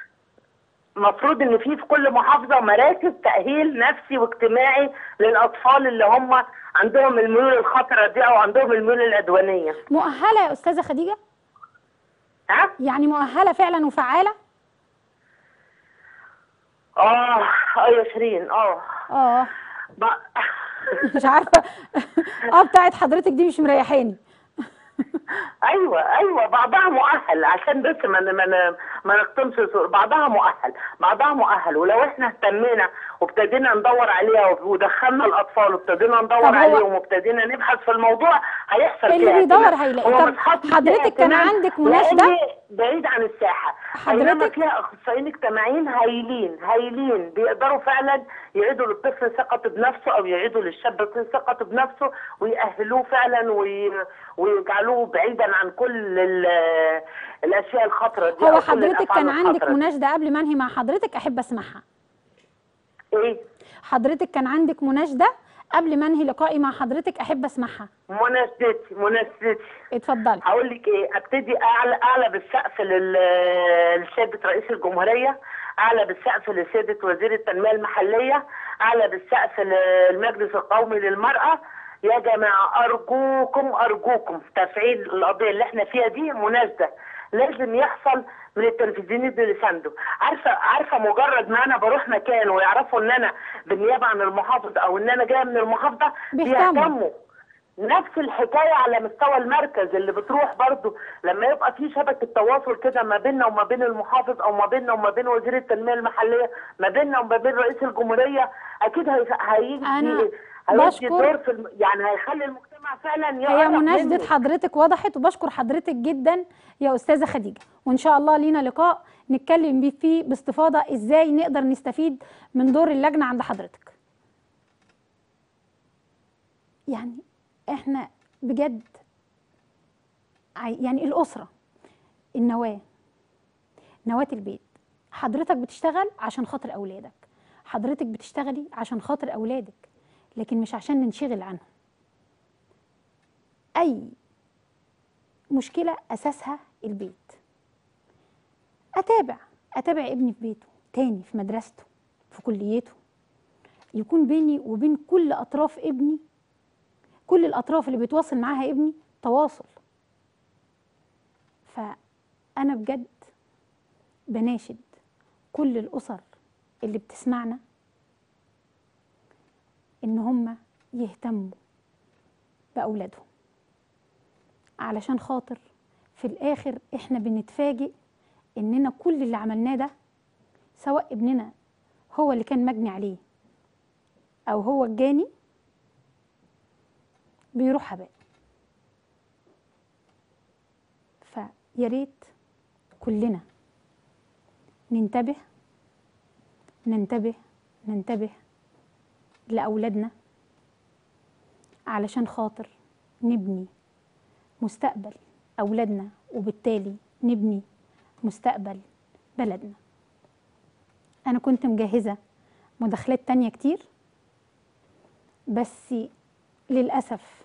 المفروض ان في في كل محافظه مراكز تاهيل نفسي واجتماعي للاطفال اللي هم عندهم الميول الخطره دي او عندهم الميول العدوانيه مؤهله يا استاذه خديجه ها يعني مؤهله فعلا وفعاله اه اه يا شيرين اه اه بقى- مش عارفه اه بتاعت حضرتك دي مش مريحاني ايوه ايوه بعضها مؤهل عشان بس ما ن- ما ن- ما نقطمش الصورة. بعضها مؤهل بعضها مؤهل ولو احنا اهتمينا وابتدينا ندور عليها ودخلنا الاطفال وابتدينا طب ندور هو- عليهم وابتدينا نبحث في الموضوع هيحصل اللي فيها بيدور اهتمام. هيلاقي. هو طب مش حاطط فيها حضرتك كان اهتمام عندك مناشدة؟ لأن بعيد عن الساحه حضرتك- بينما فيها اخصائيين اجتماعيين هايلين هايلين بيقدروا فعلا يعيدوا للطفل ثقته بنفسه او يعيدوا للشاب ثقته بنفسه ويأهلوه فعلا وي... ويجعلوه بعيدا عن كل ال... الاشياء الخطره دي هو أو كل حضرتك الأفعال كان عندك الخطرة دي. مناشده قبل ما انهي مع حضرتك احب اسمعها ايه حضرتك كان عندك مناشده قبل ما انهي لقائي مع حضرتك احب اسمعها مناسبتي مناسبتي اتفضلي هقول لك ايه ابتدي اعلى اعلى بالسقف لل- لسياده رئيس الجمهوريه اعلى بالسقف لسياده وزير التنميه المحليه اعلى بالسقف للمجلس القومي للمراه يا جماعه ارجوكم ارجوكم تفعيل القضيه اللي احنا فيها دي مناسبه لازم يحصل من التنفيذيين اللي سانده عارفه عارفه مجرد ما انا بروح مكان ويعرفوا ان انا بالنيابه عن المحافظ او ان انا جايه من المحافظه بيهتموا. بيهتموا نفس الحكايه على مستوى المركز اللي بتروح برضو لما يبقى في شبكه تواصل كده ما بيننا وما بين المحافظ او ما بيننا وما بين وزير التنميه المحليه ما بيننا وما بين رئيس الجمهوريه اكيد هي- هيجي أنا هيدي بشكر- دور في الم... يعني هيخلي المجتمع فعلا هي يقرب مناشدة منه. حضرتك وضحت وبشكر حضرتك جدا يا أستاذة خديجة وإن شاء الله لينا لقاء نتكلم بيه فيه باستفاضة إزاي نقدر نستفيد من دور اللجنة عند حضرتك يعني إحنا بجد عاي- يعني الأسرة النواة نواة البيت حضرتك بتشتغل عشان خاطر أولادك حضرتك بتشتغلي عشان خاطر أولادك لكن مش عشان ننشغل عنهم اي مشكله اساسها البيت اتابع اتابع ابني في بيته تاني في مدرسته في كليته يكون بيني وبين كل اطراف ابني كل الاطراف اللي بيتواصل معاها ابني تواصل فانا بجد بناشد كل الاسر اللي بتسمعنا ان هم يهتموا باولادهم علشان خاطر في الاخر احنا بنتفاجئ اننا كل اللي عملناه ده سواء ابننا هو اللي كان مجني عليه او هو الجاني بيروح هباء فيا ريت كلنا ننتبه ننتبه ننتبه لاولادنا علشان خاطر نبني مستقبل أولادنا وبالتالي نبني مستقبل بلدنا أنا كنت مجهزة مداخلات تانية كتير بس للأسف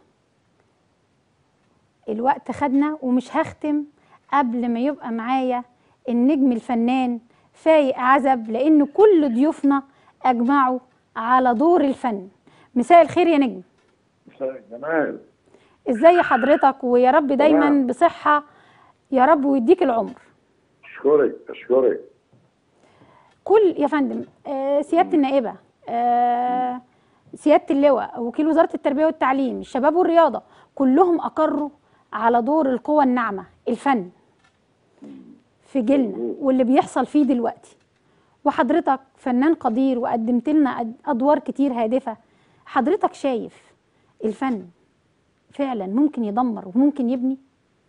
الوقت خدنا ومش هختم قبل ما يبقى معايا النجم الفنان فايق عزب لأن كل ضيوفنا أجمعوا على دور الفن مساء الخير يا نجم جمال ازاي حضرتك ويا رب دايما تمام. بصحة يا رب ويديك العمر اشكرك اشكرك كل يا فندم آه، سيادة النائبة آه، سيادة اللواء وكيل وزارة التربية والتعليم الشباب والرياضة كلهم أقروا على دور القوى الناعمة الفن في جيلنا واللي بيحصل فيه دلوقتي وحضرتك فنان قدير وقدمت لنا أد- أدوار كتير هادفة حضرتك شايف الفن فعلا ممكن يدمر وممكن يبني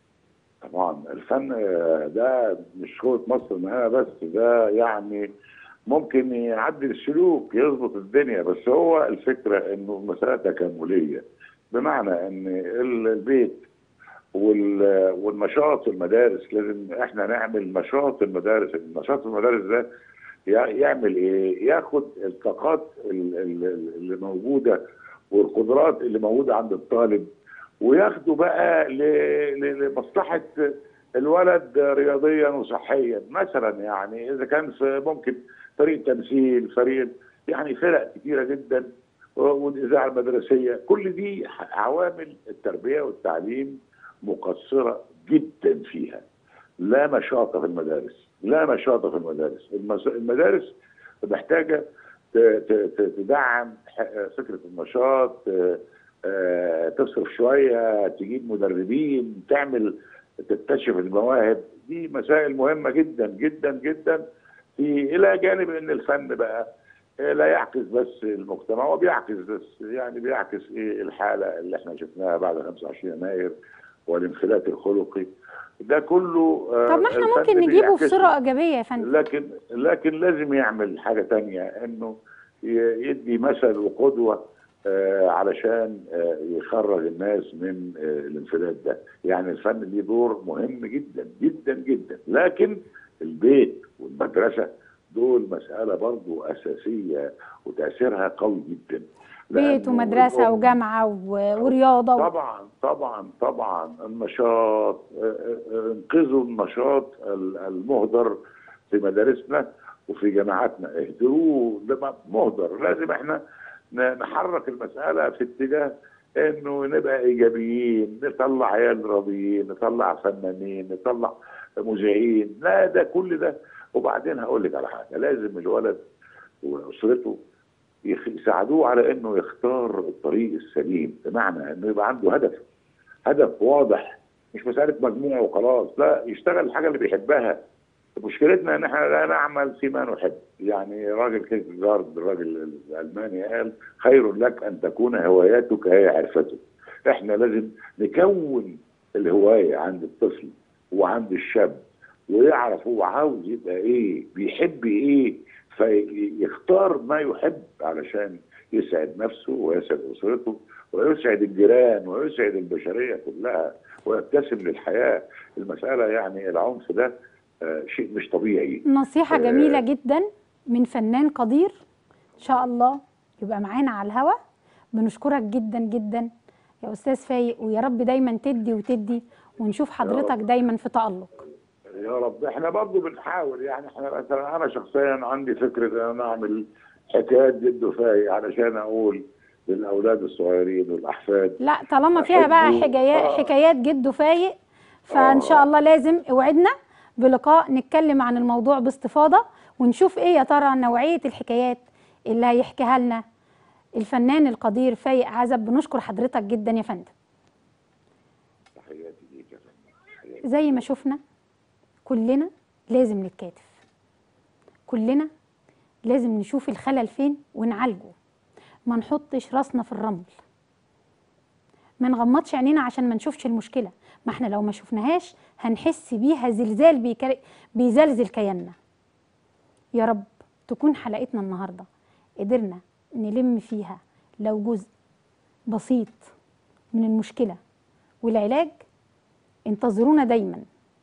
طبعا الفن آه، ده مش قوة مصر معانا بس ده يعني ممكن يعدل السلوك يظبط الدنيا بس هو الفكرة انه مسألة تكاملية بمعنى ان ال- البيت وال- والنشاط في المدارس لازم احنا نعمل نشاط المدارس النشاط في المدارس ده يع- يعمل ايه ياخد الطاقات ال- ال- اللي موجودة والقدرات اللي موجودة عند الطالب وياخدوا بقى ل- ل- لمصلحة الولد رياضيا وصحيا مثلا يعني اذا كان في ممكن فريق تمثيل فريق يعني فرق كتيره جدا والاذاعه المدرسيه كل دي عوامل التربيه والتعليم مقصره جدا فيها لا نشاط في المدارس لا نشاط في المدارس المس- المدارس محتاجه ت- ت- ت- تدعم ح- فكره النشاط آه، آه، تصرف شويه تجيب مدربين تعمل تكتشف المواهب دي مسائل مهمه جدا جدا جدا في الى جانب ان الفن بقى آه، لا يعكس بس المجتمع هو بيعكس بس يعني بيعكس ايه الحاله اللي احنا شفناها بعد 25 يناير والانفلات الخلقي ده كله آه، طب ما احنا الفن ممكن نجيبه بيعكسه. بصورة إيجابية يا فندم لكن لكن لازم يعمل حاجه تانية انه ي- يدي مثل وقدوه آه، علشان آه، يخرج الناس من آه، الانفلات ده يعني الفن ليه دور مهم جدا جدا جدا لكن البيت والمدرسه دول مساله برضو اساسيه وتاثيرها قوي جدا بيت لأنه ومدرسة الأم- وجامعة و- ورياضة و... طبعا طبعا طبعا النشاط آه، آه، انقذوا النشاط ال- المهدر في مدارسنا وفي جامعاتنا اهدروه ده م- مهدر لازم احنا ن- نحرك المسألة في اتجاه انه نبقى ايجابيين نطلع عيال راضيين نطلع فنانين نطلع مذيعين لا ده كل ده وبعدين هقول لك على حاجة لازم الولد واسرته يخ- يساعدوه على انه يختار الطريق السليم بمعنى انه يبقى عنده هدف هدف واضح مش مساله مجموع وخلاص لا يشتغل الحاجه اللي بيحبها مشكلتنا ان احنا لا نعمل فيما نحب يعني راجل كيركجارد الراجل الالماني قال خير لك ان تكون هواياتك هي عرفتك احنا لازم نكون الهوايه عند الطفل وعند الشاب ويعرف هو عاوز يبقى ايه بيحب ايه فيختار ما يحب علشان يسعد نفسه ويسعد اسرته ويسعد الجيران ويسعد البشريه كلها ويبتسم للحياه المساله يعني العنف ده آه، شيء مش طبيعي نصيحة آه. جميلة جدا من فنان قدير إن شاء الله يبقى معانا على الهوا بنشكرك جدا جدا يا أستاذ فايق ويا رب دايما تدي وتدي ونشوف حضرتك دايما في تألق يا رب احنا برضه بنحاول يعني احنا مثلا انا شخصيا عندي فكره ان انا اعمل حكايات جد فايق علشان اقول للاولاد الصغيرين والاحفاد لا طالما فيها بقى أحبه. حكايات آه. حكايات جد فايق فإن شاء الله لازم اوعدنا بلقاء نتكلم عن الموضوع باستفاضة ونشوف ايه يا ترى نوعية الحكايات اللي هيحكيها لنا الفنان القدير فايق عزب بنشكر حضرتك جدا يا فندم تحياتي ليك يا فندم تحياتي. زي ما شفنا كلنا لازم نتكاتف كلنا لازم نشوف الخلل فين ونعالجه ما نحطش راسنا في الرمل ما نغمضش عينينا عشان ما نشوفش المشكلة ما احنا لو ما شفناهاش هنحس بيها زلزال بيكر... بيزلزل كياننا يا رب تكون حلقتنا النهاردة قدرنا نلم فيها لو جزء بسيط من المشكلة والعلاج انتظرونا دايما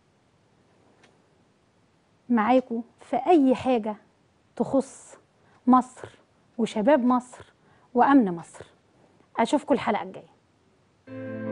معاكم في أي حاجة تخص مصر وشباب مصر وأمن مصر أشوفكم الحلقة الجاية